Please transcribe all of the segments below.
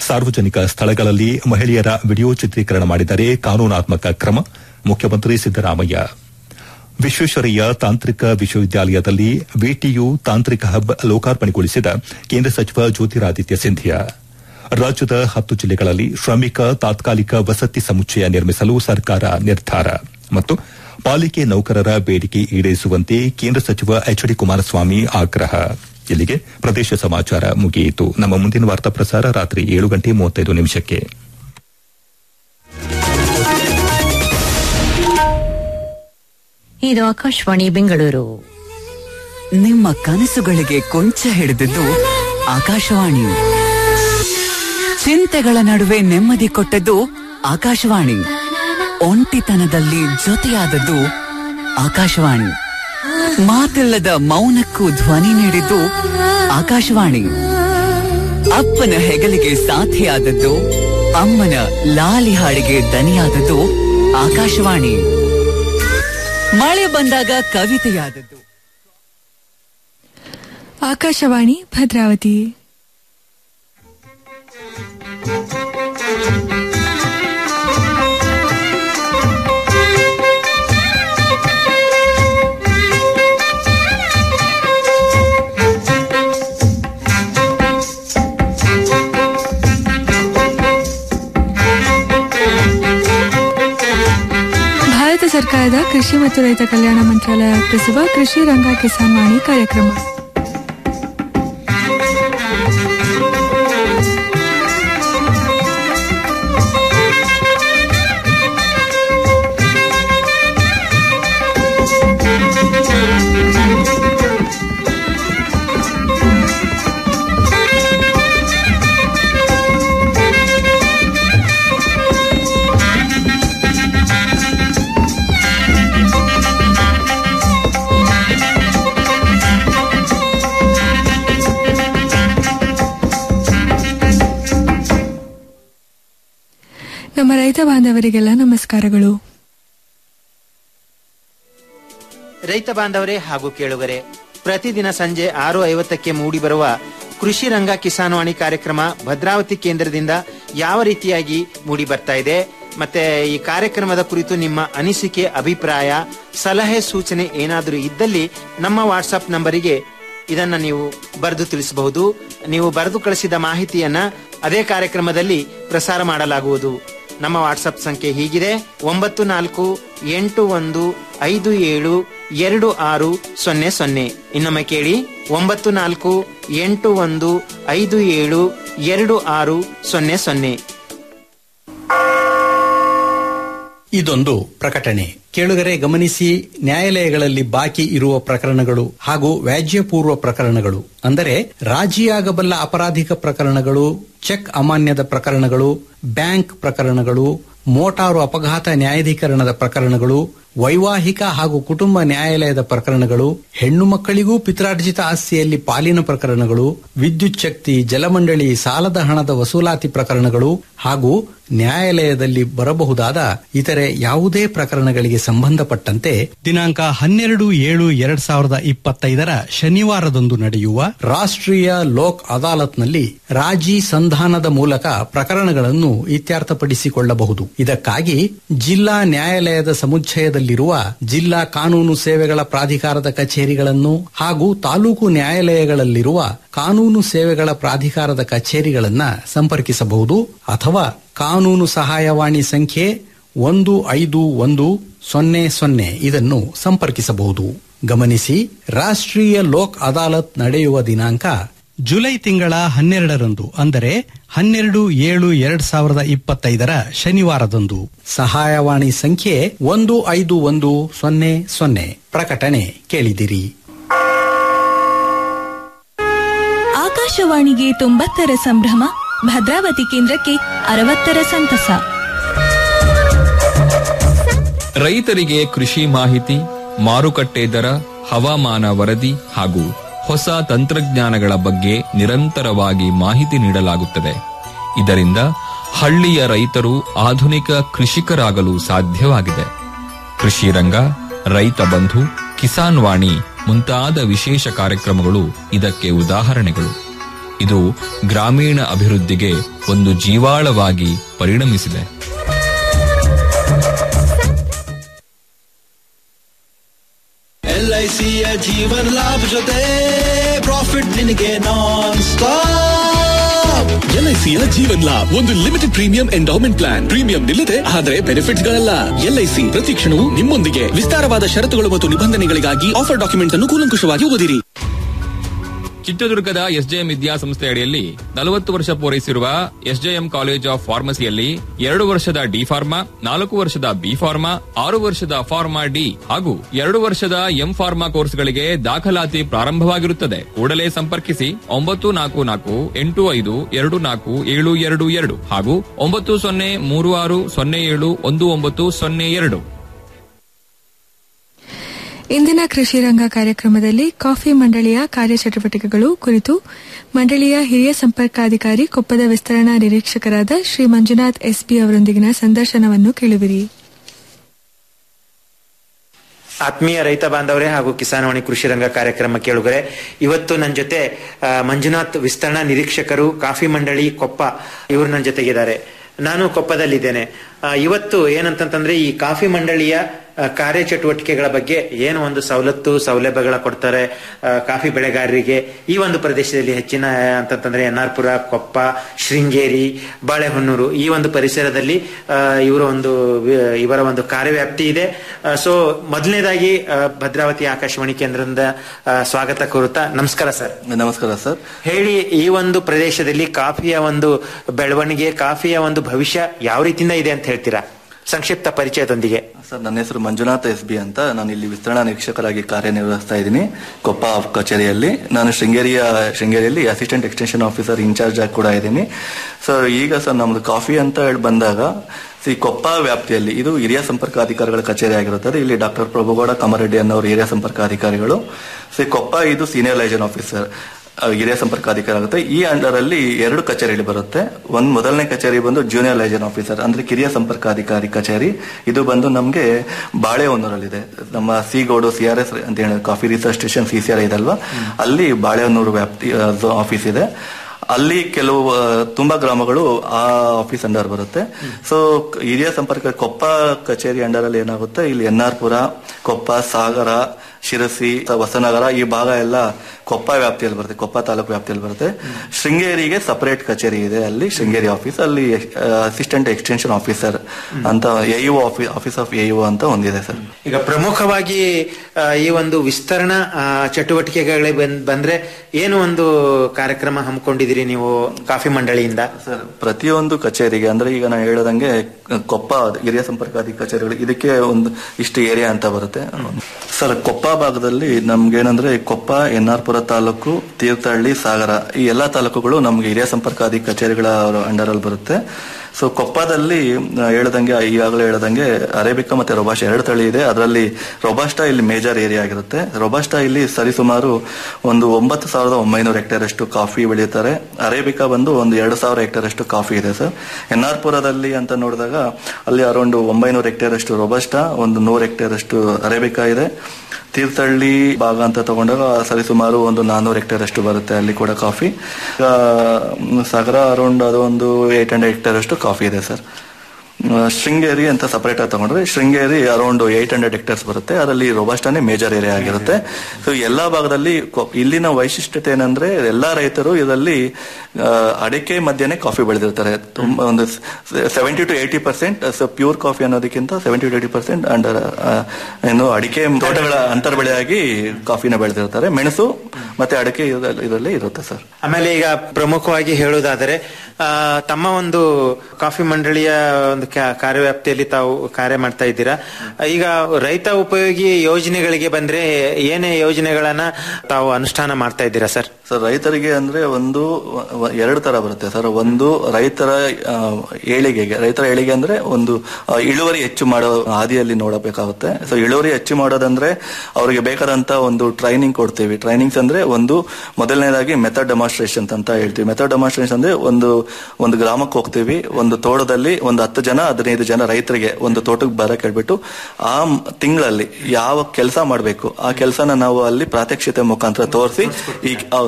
ಸಾರ್ವಜನಿಕ ಸ್ಥಳಗಳಲ್ಲಿ ಮಹಿಳೆಯರ ವಿಡಿಯೋ ಚಿತ್ರೀಕರಣ ಮಾಡಿದರೆ ಕಾನೂನಾತ್ಮಕ ಕ್ರಮ ಮುಖ್ಯಮಂತ್ರಿ ಸಿದ್ದರಾಮಯ್ಯ ವಿಶ್ವೇಶ್ವರಯ್ಯ ತಾಂತ್ರಿಕ ವಿಶ್ವವಿದ್ಯಾಲಯದಲ್ಲಿ ವಿಟಿಯು ತಾಂತ್ರಿಕ ಹಬ್ ಲೋಕಾರ್ಪಣೆಗೊಳಿಸಿದ ಕೇಂದ್ರ ಸಚಿವ ಜ್ಯೋತಿರಾದಿತ್ಯ ಸಿಂಧಿಯಾ ರಾಜ್ಯದ ಹತ್ತು ಜಿಲ್ಲೆಗಳಲ್ಲಿ ಶ್ರಮಿಕ ತಾತ್ಕಾಲಿಕ ವಸತಿ ಸಮುಚ್ಚಯ ನಿರ್ಮಿಸಲು ಸರ್ಕಾರ ನಿರ್ಧಾರ ಮತ್ತು ಪಾಲಿಕೆ ನೌಕರರ ಬೇಡಿಕೆ ಈಡೇರಿಸುವಂತೆ ಕೇಂದ್ರ ಸಚಿವ ಎಚ್ ಡಿ ಕುಮಾರಸ್ವಾಮಿ ಆಗ್ರಹ ಇಲ್ಲಿಗೆ ಪ್ರದೇಶ ಸಮಾಚಾರ ಮುಗಿಯಿತು ನಮ್ಮ ಮುಂದಿನ ವಾರ್ತಾ ಪ್ರಸಾರ ರಾತ್ರಿ ಏಳು ಗಂಟೆ ಮೂವತ್ತೈದು ನಿಮಿಷಕ್ಕೆ ಇದು ಆಕಾಶವಾಣಿ ಬೆಂಗಳೂರು ನಿಮ್ಮ ಕನಸುಗಳಿಗೆ ಕೊಂಚ ಹಿಡಿದಿದ್ದು ಆಕಾಶವಾಣಿ ಚಿಂತೆಗಳ ನಡುವೆ ನೆಮ್ಮದಿ ಕೊಟ್ಟದ್ದು ಆಕಾಶವಾಣಿ ಒಂಟಿತನದಲ್ಲಿ ಜೊತೆಯಾದದ್ದು ಆಕಾಶವಾಣಿ ಮಾತಿಲ್ಲದ ಮೌನಕ್ಕೂ ಧ್ವನಿ ನೀಡಿದ್ದು ಆಕಾಶವಾಣಿ ಅಪ್ಪನ ಹೆಗಲಿಗೆ ಸಾಥಿಯಾದದ್ದು ಅಮ್ಮನ ಲಾಲಿ ಹಾಡಿಗೆ ದನಿಯಾದದ್ದು ಆಕಾಶವಾಣಿ ಮಳೆ ಬಂದಾಗ ಕವಿತೆಯಾದದ್ದು ಆಕಾಶವಾಣಿ ಭದ್ರಾವತಿ ಭಾರತ ಸರ್ಕಾರದ ಕೃಷಿ ಮತ್ತು ರೈತ ಕಲ್ಯಾಣ ಮಂತ್ರಾಲಯ ಅರ್ಪಿಸುವ ಕೃಷಿ ರಂಗ ಕಿಸಾನ್ ವಾಣಿ ಕಾರ್ಯಕ್ರಮ ನಮ್ಮ ರೈತ ಬಾಂಧವರಿಗೆಲ್ಲ ನಮಸ್ಕಾರಗಳು ರೈತ ಬಾಂಧವರೇ ಹಾಗೂ ಕೇಳುಗರೆ ಪ್ರತಿದಿನ ಸಂಜೆ ಆರು ಐವತ್ತಕ್ಕೆ ಮೂಡಿಬರುವ ಕೃಷಿ ರಂಗ ಕಿಸಾನ್ವಾಣಿ ಕಾರ್ಯಕ್ರಮ ಭದ್ರಾವತಿ ಕೇಂದ್ರದಿಂದ ಯಾವ ರೀತಿಯಾಗಿ ಮೂಡಿ ಬರ್ತಾ ಇದೆ ಮತ್ತೆ ಈ ಕಾರ್ಯಕ್ರಮದ ಕುರಿತು ನಿಮ್ಮ ಅನಿಸಿಕೆ ಅಭಿಪ್ರಾಯ ಸಲಹೆ ಸೂಚನೆ ಏನಾದರೂ ಇದ್ದಲ್ಲಿ ನಮ್ಮ ವಾಟ್ಸಪ್ ನಂಬರಿಗೆ ಇದನ್ನ ನೀವು ಬರೆದು ತಿಳಿಸಬಹುದು ನೀವು ಬರೆದು ಕಳಿಸಿದ ಮಾಹಿತಿಯನ್ನ ಅದೇ ಕಾರ್ಯಕ್ರಮದಲ್ಲಿ ಪ್ರಸಾರ ಮಾಡಲಾಗುವುದು ನಮ್ಮ ವಾಟ್ಸಪ್ ಸಂಖ್ಯೆ ಹೀಗಿದೆ ಒಂಬತ್ತು ನಾಲ್ಕು ಎಂಟು ಒಂದು ಐದು ಏಳು ಎರಡು ಆರು ಸೊನ್ನೆ ಸೊನ್ನೆ ಇನ್ನೊಮ್ಮೆ ಕೇಳಿ ಒಂಬತ್ತು ನಾಲ್ಕು ಎಂಟು ಒಂದು ಐದು ಏಳು ಎರಡು ಆರು ಸೊನ್ನೆ ಸೊನ್ನೆ ಇದೊಂದು ಪ್ರಕಟಣೆ ಕೇಳುಗರೆ ಗಮನಿಸಿ ನ್ಯಾಯಾಲಯಗಳಲ್ಲಿ ಬಾಕಿ ಇರುವ ಪ್ರಕರಣಗಳು ಹಾಗೂ ವ್ಯಾಜ್ಯಪೂರ್ವ ಪ್ರಕರಣಗಳು ಅಂದರೆ ರಾಜಿಯಾಗಬಲ್ಲ ಅಪರಾಧಿಕ ಪ್ರಕರಣಗಳು ಚೆಕ್ ಅಮಾನ್ಯದ ಪ್ರಕರಣಗಳು ಬ್ಯಾಂಕ್ ಪ್ರಕರಣಗಳು ಮೋಟಾರು ಅಪಘಾತ ನ್ಯಾಯಾಧೀಕರಣದ ಪ್ರಕರಣಗಳು ವೈವಾಹಿಕ ಹಾಗೂ ಕುಟುಂಬ ನ್ಯಾಯಾಲಯದ ಪ್ರಕರಣಗಳು ಹೆಣ್ಣು ಮಕ್ಕಳಿಗೂ ಪಿತ್ರಾರ್ಜಿತ ಆಸ್ತಿಯಲ್ಲಿ ಪಾಲಿನ ಪ್ರಕರಣಗಳು ವಿದ್ಯುತ್ ಶಕ್ತಿ ಜಲಮಂಡಳಿ ಸಾಲದ ಹಣದ ವಸೂಲಾತಿ ಪ್ರಕರಣಗಳು ಹಾಗೂ ನ್ಯಾಯಾಲಯದಲ್ಲಿ ಬರಬಹುದಾದ ಇತರೆ ಯಾವುದೇ ಪ್ರಕರಣಗಳಿಗೆ ಸಂಬಂಧಪಟ್ಟಂತೆ ದಿನಾಂಕ ಹನ್ನೆರಡು ಏಳು ಎರಡ್ ಸಾವಿರದ ಇಪ್ಪತ್ತೈದರ ಶನಿವಾರದಂದು ನಡೆಯುವ ರಾಷ್ಟ್ರೀಯ ಲೋಕ್ ಅದಾಲತ್ನಲ್ಲಿ ರಾಜಿ ಸಂಧಾನದ ಮೂಲಕ ಪ್ರಕರಣಗಳನ್ನು ಇತ್ಯರ್ಥಪಡಿಸಿಕೊಳ್ಳಬಹುದು ಇದಕ್ಕಾಗಿ ಜಿಲ್ಲಾ ನ್ಯಾಯಾಲಯದ ಸಮುಚ್ಚಯದಲ್ಲಿರುವ ಜಿಲ್ಲಾ ಕಾನೂನು ಸೇವೆಗಳ ಪ್ರಾಧಿಕಾರದ ಕಚೇರಿಗಳನ್ನು ಹಾಗೂ ತಾಲೂಕು ನ್ಯಾಯಾಲಯಗಳಲ್ಲಿರುವ ಕಾನೂನು ಸೇವೆಗಳ ಪ್ರಾಧಿಕಾರದ ಕಚೇರಿಗಳನ್ನ ಸಂಪರ್ಕಿಸಬಹುದು ಅಥವಾ ಕಾನೂನು ಸಹಾಯವಾಣಿ ಸಂಖ್ಯೆ ಒಂದು ಐದು ಒಂದು ಸೊನ್ನೆ ಸೊನ್ನೆ ಇದನ್ನು ಸಂಪರ್ಕಿಸಬಹುದು ಗಮನಿಸಿ ರಾಷ್ಟ್ರೀಯ ಲೋಕ್ ಅದಾಲತ್ ನಡೆಯುವ ದಿನಾಂಕ ಜುಲೈ ತಿಂಗಳ ಹನ್ನೆರಡರಂದು ಅಂದರೆ ಹನ್ನೆರಡು ಏಳು ಎರಡ್ ಸಾವಿರದ ಇಪ್ಪತ್ತೈದರ ಶನಿವಾರದಂದು ಸಹಾಯವಾಣಿ ಸಂಖ್ಯೆ ಒಂದು ಐದು ಒಂದು ಸೊನ್ನೆ ಸೊನ್ನೆ ಪ್ರಕಟಣೆ ಕೇಳಿದಿರಿ ಆಕಾಶವಾಣಿಗೆ ತೊಂಬತ್ತರ ಸಂಭ್ರಮ ಭದ್ರಾವತಿ ಕೇಂದ್ರಕ್ಕೆ ಅರವತ್ತರ ಸಂತಸ ರೈತರಿಗೆ ಕೃಷಿ ಮಾಹಿತಿ ಮಾರುಕಟ್ಟೆ ದರ ಹವಾಮಾನ ವರದಿ ಹಾಗೂ ಹೊಸ ತಂತ್ರಜ್ಞಾನಗಳ ಬಗ್ಗೆ ನಿರಂತರವಾಗಿ ಮಾಹಿತಿ ನೀಡಲಾಗುತ್ತದೆ ಇದರಿಂದ ಹಳ್ಳಿಯ ರೈತರು ಆಧುನಿಕ ಕೃಷಿಕರಾಗಲು ಸಾಧ್ಯವಾಗಿದೆ ಕೃಷಿ ರಂಗ ರೈತ ಬಂಧು ಕಿಸಾನ್ ವಾಣಿ ಮುಂತಾದ ವಿಶೇಷ ಕಾರ್ಯಕ್ರಮಗಳು ಇದಕ್ಕೆ ಉದಾಹರಣೆಗಳು ಇದು ಗ್ರಾಮೀಣ ಅಭಿವೃದ್ಧಿಗೆ ಒಂದು ಜೀವಾಳವಾಗಿ ಪರಿಣಮಿಸಿದೆ ಎಲ್ಐಸಿಯ ಜೀವನ್ ಲಾಭ ಜೊತೆ ಪ್ರಾಫಿಟ್ ನಿನಗೆ ನಾನ್ ಸ್ಟಾಪ್ ಎಲ್ಐಸಿಯ ಜೀವನ್ ಲಾಭ್ ಒಂದು limited premium endowment plan premium ನಿಲ್ಲದೆ ಆದರೆ ಬೆನಿಫಿಟ್ಸ್ ಗಳಲ್ಲ ಎಲ್ಐಸಿ ಪ್ರತಿ ಕ್ಷಣವೂ ನಿಮ್ಮೊಂದಿಗೆ ವಿಸ್ತಾರವಾದ ಷರತ್ತುಗಳು ಮತ್ತು ನಿಬಂಧನೆಗಳಿಗಾಗಿ ಆಫರ್ ಡಾಕ್ಯುಮೆಂಟ್ ಅನ್ನು ಕೂಲಂಕುಷವಾಗಿ ಓದಿರಿ ಚಿತ್ರದುರ್ಗದ ಎಸ್ಜೆಎಂ ವಿದ್ಯಾಸಂಸ್ಥೆ ಅಡಿಯಲ್ಲಿ ನಲವತ್ತು ವರ್ಷ ಪೂರೈಸಿರುವ ಎಸ್ಜೆಎಂ ಕಾಲೇಜ್ ಆಫ್ ಫಾರ್ಮಸಿಯಲ್ಲಿ ಎರಡು ವರ್ಷದ ಡಿ ಫಾರ್ಮಾ ನಾಲ್ಕು ವರ್ಷದ ಬಿ ಫಾರ್ಮಾ ಆರು ವರ್ಷದ ಫಾರ್ಮಾ ಡಿ ಹಾಗೂ ಎರಡು ವರ್ಷದ ಎಂ ಫಾರ್ಮಾ ಕೋರ್ಸ್ಗಳಿಗೆ ದಾಖಲಾತಿ ಪ್ರಾರಂಭವಾಗಿರುತ್ತದೆ ಕೂಡಲೇ ಸಂಪರ್ಕಿಸಿ ಒಂಬತ್ತು ನಾಲ್ಕು ನಾಲ್ಕು ಎಂಟು ಐದು ಎರಡು ನಾಲ್ಕು ಏಳು ಎರಡು ಎರಡು ಹಾಗೂ ಒಂಬತ್ತು ಸೊನ್ನೆ ಮೂರು ಆರು ಸೊನ್ನೆ ಏಳು ಒಂದು ಒಂಬತ್ತು ಸೊನ್ನೆ ಎರಡು ಇಂದಿನ ಕೃಷಿ ರಂಗ ಕಾರ್ಯಕ್ರಮದಲ್ಲಿ ಕಾಫಿ ಮಂಡಳಿಯ ಕಾರ್ಯಚಟುವಟಿಕೆಗಳು ಕುರಿತು ಮಂಡಳಿಯ ಹಿರಿಯ ಸಂಪರ್ಕಾಧಿಕಾರಿ ಕೊಪ್ಪದ ವಿಸ್ತರಣಾ ನಿರೀಕ್ಷಕರಾದ ಶ್ರೀ ಮಂಜುನಾಥ್ ಎಸ್ಬಿ ಅವರೊಂದಿಗಿನ ಸಂದರ್ಶನವನ್ನು ಕೇಳುವಿರಿ ಆತ್ಮೀಯ ರೈತ ಬಾಂಧವರೇ ಹಾಗೂ ಕಿಸಾನವಾಣಿ ಕೃಷಿ ರಂಗ ಕಾರ್ಯಕ್ರಮ ಕೇಳುಗರೆ ಇವತ್ತು ನನ್ನ ಜೊತೆ ಆ, ಮಂಜುನಾಥ್ ವಿಸ್ತರಣಾ ನಿರೀಕ್ಷಕರು ಕಾಫಿ ಮಂಡಳಿ ಕೊಪ್ಪ ಇವರು ನನ್ನ ಜೊತೆಗಿದ್ದಾರೆ ನಾನು ಕೊಪ್ಪದಲ್ಲಿದ್ದೇನೆ ಆ, ಇವತ್ತು ಏನಂತಂತಂದ್ರೆ ಈ ಕಾಫಿ ಮಂಡಳಿಯ ಆ, ಕಾರ್ಯಚಟುವಟಿಕೆಗಳ ಬಗ್ಗೆ ಏನು ಒಂದು ಸವಲತ್ತು ಸೌಲಭ್ಯಗಳ ಕೊಡ್ತಾರೆ ಆ, ಕಾಫಿ ಬೆಳೆಗಾರರಿಗೆ ಈ ಒಂದು ಪ್ರದೇಶದಲ್ಲಿ ಹೆಚ್ಚಿನ ಅಂತಂತಂದ್ರೆ ಎನ್ ಆರ್ ಪುರ ಕೊಪ್ಪ ಶೃಂಗೇರಿ ಬಾಳೆಹೊನ್ನೂರು ಈ ಒಂದು ಪರಿಸರದಲ್ಲಿ ಆ, ಇವರ ಒಂದು ವಿ- ಇವರ ಒಂದು ಕಾರ್ಯವ್ಯಾಪ್ತಿ ಇದೆ ಸೊ ಮೊದಲನೇದಾಗಿ ಆ, ಭದ್ರಾವತಿ ಆಕಾಶವಾಣಿ ಕೇಂದ್ರದಿಂದ ಆ, ಸ್ವಾಗತ ಕೋರುತ್ತಾ ನಮಸ್ಕಾರ ಸರ್ ನಮಸ್ಕಾರ ಸರ್ ಹೇಳಿ ಈ ಒಂದು ಪ್ರದೇಶದಲ್ಲಿ ಕಾಫಿಯ ಒಂದು ಬೆಳವಣಿಗೆ ಕಾಫಿಯ ಒಂದು ಭವಿಷ್ಯ ಯಾವ ರೀತಿಯಿಂದ ಇದೆ ಅಂತ ಹೇಳ್ತೀರಾ ಸಂಕ್ಷಿಪ್ತ ಪರಿಚಯದೊಂದಿಗೆ ಸರ್ ನನ್ನ ಹೆಸರು ಮಂಜುನಾಥ ಎಸ್ ಬಿ ಅಂತ ನಾನು ಇಲ್ಲಿ ವಿಸ್ತರಣಾ ನಿರೀಕ್ಷಕರಾಗಿ ಕಾರ್ಯನಿರ್ವಹಿಸ್ತಾ ಇದ್ದೀನಿ ಕೊಪ್ಪ ಕಚೇರಿಯಲ್ಲಿ ನಾನು ಶೃಂಗೇರಿಯ ಶೃಂಗೇರಿಯಲ್ಲಿ ಅಸಿಸ್ಟೆಂಟ್ ಎಕ್ಸ್ಟೆನ್ಷನ್ ಆಫೀಸರ್ ಇನ್ಚಾರ್ಜ್ ಆಗಿ ಕೂಡ ಇದ್ದೀನಿ ಸರ್ ಈಗ ಸರ್ ನಮ್ದು ಕಾಫಿ ಅಂತ ಹೇಳಿ ಬಂದಾಗ ಸಿ ಕೊಪ್ಪ ವ್ಯಾಪ್ತಿಯಲ್ಲಿ ಇದು ಹಿರಿಯ ಸಂಪರ್ಕಾಧಿಕಾರಿಗಳ ಕಚೇರಿ ಆಗಿರುತ್ತದೆ ಇಲ್ಲಿ ಡಾಕ್ಟರ್ ಪ್ರಭುಗೌಡ ಕಮರೆಡ್ಡಿ ಅನ್ನೋರು ಹಿರಿಯ ಸಂಪರ್ಕಾಧಿಕಾರಿಗಳು ಸಿ ಕೊಪ್ಪ ಇದು ಸೀನಿಯರ್ ಲೈಜನ್ ಆಫೀಸರ್ ಅಹ್, ಹಿರಿಯ ಸಂಪರ್ಕಾಧಿಕಾರಿ ಆಗುತ್ತೆ ಈ ಅಂಡರ್ ಅಲ್ಲಿ ಎರಡು ಕಚೇರಿಗಳು ಬರುತ್ತೆ ಒಂದ್ ಮೊದಲನೇ ಕಚೇರಿ ಬಂದು ಜೂನಿಯರ್ ಲೈಜನ್ ಆಫೀಸರ್ ಅಂದ್ರೆ ಕಿರಿಯ ಸಂಪರ್ಕಾಧಿಕಾರಿ ಕಚೇರಿ ಇದು ಬಂದು ನಮ್ಗೆ ಬಾಳೆಹೊನ್ನೂರಲ್ಲಿದೆ ನಮ್ಮ ಸಿ ಗೌಡು ಸಿ ಆರ್ ಎಸ್ ಅಂತ ಹೇಳಿ coffee research station C C R ಇದಲ್ವಾ ಅಲ್ಲಿ ಬಾಳೆಹೊನ್ನೂರು ವ್ಯಾಪ್ತಿ ಆಫೀಸ್ ಇದೆ ಅಲ್ಲಿ ಕೆಲವು ಆ, ತುಂಬಾ ಗ್ರಾಮಗಳು ಆ ಆಫೀಸ್ ಅಂಡರ್ ಬರುತ್ತೆ ಸೊ ಹಿರಿಯ ಸಂಪರ್ಕ ಕೊಪ್ಪ ಕಚೇರಿ ಅಂಡರ್ ಅಲ್ಲಿ ಏನಾಗುತ್ತೆ ಇಲ್ಲಿ ಎನ್ ಆರ್ ಪುರ ಕೊಪ್ಪ ಸಾಗರ ಶಿರಸಿ ಹೊಸನಗರ ಈ ಭಾಗ ಎಲ್ಲ ಕೊಪ್ಪ ವ್ಯಾಪ್ತಿಯಲ್ಲಿ ಬರುತ್ತೆ ಕೊಪ್ಪ ತಾಲೂಕು ವ್ಯಾಪ್ತಿಯಲ್ಲಿ ಬರುತ್ತೆ ಶೃಂಗೇರಿಗೆ ಸಪರೇಟ್ ಕಚೇರಿ ಇದೆ ಅಲ್ಲಿ ಶೃಂಗೇರಿ ಆಫೀಸ್ ಅಲ್ಲಿ ಅಸಿಸ್ಟೆಂಟ್ ಎಕ್ಸ್ಟೆನ್ಷನ್ ಆಫೀಸರ್ ಅಂತ AEO office office of AEO ಅಂತ ಒಂದಿದೆ ಸರ್ ಈಗ ಪ್ರಮುಖವಾಗಿ ಆ, ಈ ಒಂದು ವಿಸ್ತರಣಾ ಆ, ಚಟುವಟಿಕೆಗಳಿಗೆ ಬಂದ್- ಬಂದ್ರೆ ಏನು ಒಂದು ಕಾರ್ಯಕ್ರಮ ಹಮ್ಮಿಕೊಂಡಿದ್ದೀರಿ ನೀವು ಕಾಫಿ ಮಂಡಳಿಯಿಂದ ಸರ್ ಪ್ರತಿಯೊಂದು ಕಚೇರಿಗೆ ಅಂದ್ರೆ ಈಗ ನಾನು ಹೇಳದಂಗೆ ಕೊಪ್ಪ ಹಿರಿಯ ಸಂಪರ್ಕಾಧಿಕಾರಿ ಕಚೇರಿಗಳು ಇದಕ್ಕೆ ಒಂದು ಇಷ್ಟು ಏರಿಯಾ ಅಂತ ಬರುತ್ತೆ ಸರ್ ಕೊಪ್ಪ ಭಾಗದಲ್ಲಿ ನಮ್ಗೇನಂದ್ರೆ ಕೊಪ್ಪ ಎನ್ ಆರ್ ಪುರ ತಾಲೂಕು ತೀರ್ಥಹಳ್ಳಿ ಸಾಗರ ಈ ಎಲ್ಲಾ ತಾಲೂಕುಗಳು ನಮ್ಗೆ ಹಿರಿಯ ಸಂಪರ್ಕಾಧಿಕಾರಿ ಕಚೇರಿಗಳ ಅಂಡರ್ ಅಲ್ಲಿ ಬರುತ್ತೆ ಸೊ ಕೊಪ್ಪದಲ್ಲಿ ಆ, ಹೇಳ್ದಂಗೆ ಈಗಾಗಲೇ ಹೇಳ್ದಂಗೆ ಅರೇಬಿಕಾ ಮತ್ತೆ ರೊಬಾಸ್ಟಾ ಎರಡು ತಳಿ ಇದೆ ಅದರಲ್ಲಿ ರೊಬಾಸ್ಟಾ ಇಲ್ಲಿ ಮೇಜರ್ ಏರಿಯಾ ಆಗಿರುತ್ತೆ ರೊಬಾಸ್ಟಾ ಇಲ್ಲಿ ಸರಿಸುಮಾರು ಒಂದು ಒಂಬತ್ತು ಸಾವಿರದ ಒಂಬೈನೂರು ಹೆಕ್ಟೇರ್ ಅಷ್ಟು ಕಾಫಿ ಬೆಳೆಯುತ್ತಾರೆ ಅರೇಬಿಕಾ ಬಂದು ಒಂದು ಎರಡು ಸಾವಿರ ಹೆಕ್ಟೇರ್ ಅಷ್ಟು ಕಾಫಿ ಇದೆ ಸರ್ ಎನ್ ಆರ್ ಪುರದಲ್ಲಿ ಅಂತ ನೋಡಿದಾಗ ಅಲ್ಲಿ ಅರೌಂಡ್ ಒಂಬೈನೂರು ಹೆಕ್ಟೇರ್ ಅಷ್ಟು ರೊಬಾಸ್ಟಾ ಒಂದು ನೂರು ಹೆಕ್ಟೇರ್ ಅಷ್ಟು ಅರೇಬಿಕಾ ಇದೆ ತೀರ್ಥಹಳ್ಳಿ ಭಾಗ ಅಂತ ತಗೊಂಡಾಗ ಸರಿಸುಮಾರು ಒಂದು ನಾನ್ನೂರು ಹೆಕ್ಟೇರ್ ಅಷ್ಟು ಬರುತ್ತೆ ಅಲ್ಲಿ ಕೂಡ ಕಾಫಿ ಆ, ಸಾಗರ ಅರೌಂಡ್ ಅದು ಒಂದು ಏಟ್ ಹಂಡ್ರೆಡ್ ಹೆಕ್ಟೇರ್ ಅಷ್ಟು ಕಾಫಿ ಇದೆ ಸರ್ ಆ, ಶೃಂಗೇರಿ ಅಂತ ಸಪರೇಟ್ ಆಗಿ ತಗೊಂಡ್ರೆ Sringeri around eight hundred hectares ಬರುತ್ತೆ ಅದರಲ್ಲಿ ರೋಬಾಸ್ಟಾನೇ ಮೇಜರ್ ಏರಿಯಾ ಆಗಿರುತ್ತೆ ಸೊ ಎಲ್ಲಾ ಭಾಗದಲ್ಲಿ ಕೊ- ಇಲ್ಲಿನ ವೈಶಿಷ್ಟ್ಯತೆ ಏನಂದ್ರೆ ಎಲ್ಲಾ ರೈತರು ಇದರಲ್ಲಿ ಆ, ಅಡಿಕೆ ಮಧ್ಯೆನೆ ಕಾಫಿ ಬೆಳೆದಿರ್ತಾರೆ ತುಂಬಾ ಒಂದು seventy to eighty percent pure coffee ಅನ್ನೋದಕ್ಕಿಂತ seventy to eighty percent under ಏನು ಅಡಿಕೆ ತೋಟಗಳ ಅಂತರ ಬೆಳೆಯಾಗಿ ಕಾಫಿನ ಬೆಳೆದಿರ್ತಾರೆ ಮೆಣಸು ಮತ್ತೆ ಅಡಿಕೆ ಇದ್ರಲ್ಲಿ- ಇದರಲ್ಲಿ ಇರುತ್ತೆ ಸರ್ ಆಮೇಲೆ ಈಗ ಪ್ರಮುಖವಾಗಿ ಹೇಳುವುದಾದರೆ ಆ, ತಮ್ಮ ಒಂದು ಕಾಫಿ ಮಂಡಳಿಯ ಒಂದು ಕ್ಯಾ- ಕಾರ್ಯವ್ಯಾಪ್ತಿಯಲ್ಲಿ ತಾವು ಕಾರ್ಯ ಮಾಡ್ತಾ ಇದ್ದೀರಾ ಈಗ ರೈತ ಉಪಯೋಗಿ ಯೋಜನೆಗಳಿಗೆ ಬಂದ್ರೆ ಏನೇ ಯೋಜನೆಗಳನ್ನ ತಾವು ಅನುಷ್ಠಾನ ಮಾಡ್ತಾ ಇದ್ದೀರಾ ಸರ್ ಸರ್ ರೈತರಿಗೆ ಅಂದ್ರೆ ಒಂದು ವ- ಎರಡು ತರ ಬರುತ್ತೆ ಸರ್ ಒಂದು ರೈತರ ಆ, ಏಳಿಗೆಗೆ ರೈತರ ಏಳಿಗೆ ಅಂದ್ರೆ ಒಂದು ಆ, ಇಳುವರಿ ಹೆಚ್ಚು ಮಾಡೋ ಹಾದಿಯಲ್ಲಿ ನೋಡಬೇಕಾಗುತ್ತೆ ಸೊ ಇಳುವರಿ ಹೆಚ್ಚು ಮಾಡೋದಂದ್ರೆ ಅವರಿಗೆ ಬೇಕಾದಂತ ಒಂದು ಟ್ರೈನಿಂಗ್ ಕೊಡ್ತೀವಿ ಟ್ರೈನಿಂಗ್ಸ್ ಅಂದ್ರೆ ಒಂದು ಮೊದಲನೇದಾಗಿ ಮೆಥಡ್ ಡೆಮಾನ್ಸ್ಟ್ರೇಷನ್ ಅಂತ ಹೇಳ್ತೀವಿ ಮೆಥಡ್ ಡೆಮಾನ್ಸ್ಟ್ರೇಷನ್ ಅಂದ್ರೆ ಒಂದು ಒಂದು ಗ್ರಾಮಕ್ಕೆ ಹೋಗ್ತೀವಿ ಒಂದು ತೋಟದಲ್ಲಿ ಒಂದು ಹತ್ತು ಜನ ಹದಿನೈದು ಜನ ರೈತರಿಗೆ ಒಂದು ತೋಟಕ್ಕೆ ಬರಕ್ ಹೇಳ್ಬಿಟ್ಟು ಆ ತಿಂಗಳಲ್ಲಿ ಯಾವ ಕೆಲಸ ಮಾಡಬೇಕು ಆ ಕೆಲಸನ ನಾವು ಅಲ್ಲಿ ಪ್ರಾತ್ಯಕ್ಷಿತೆ ಮುಖಾಂತರ ತೋರಿಸಿ ಈ ಹೌದು,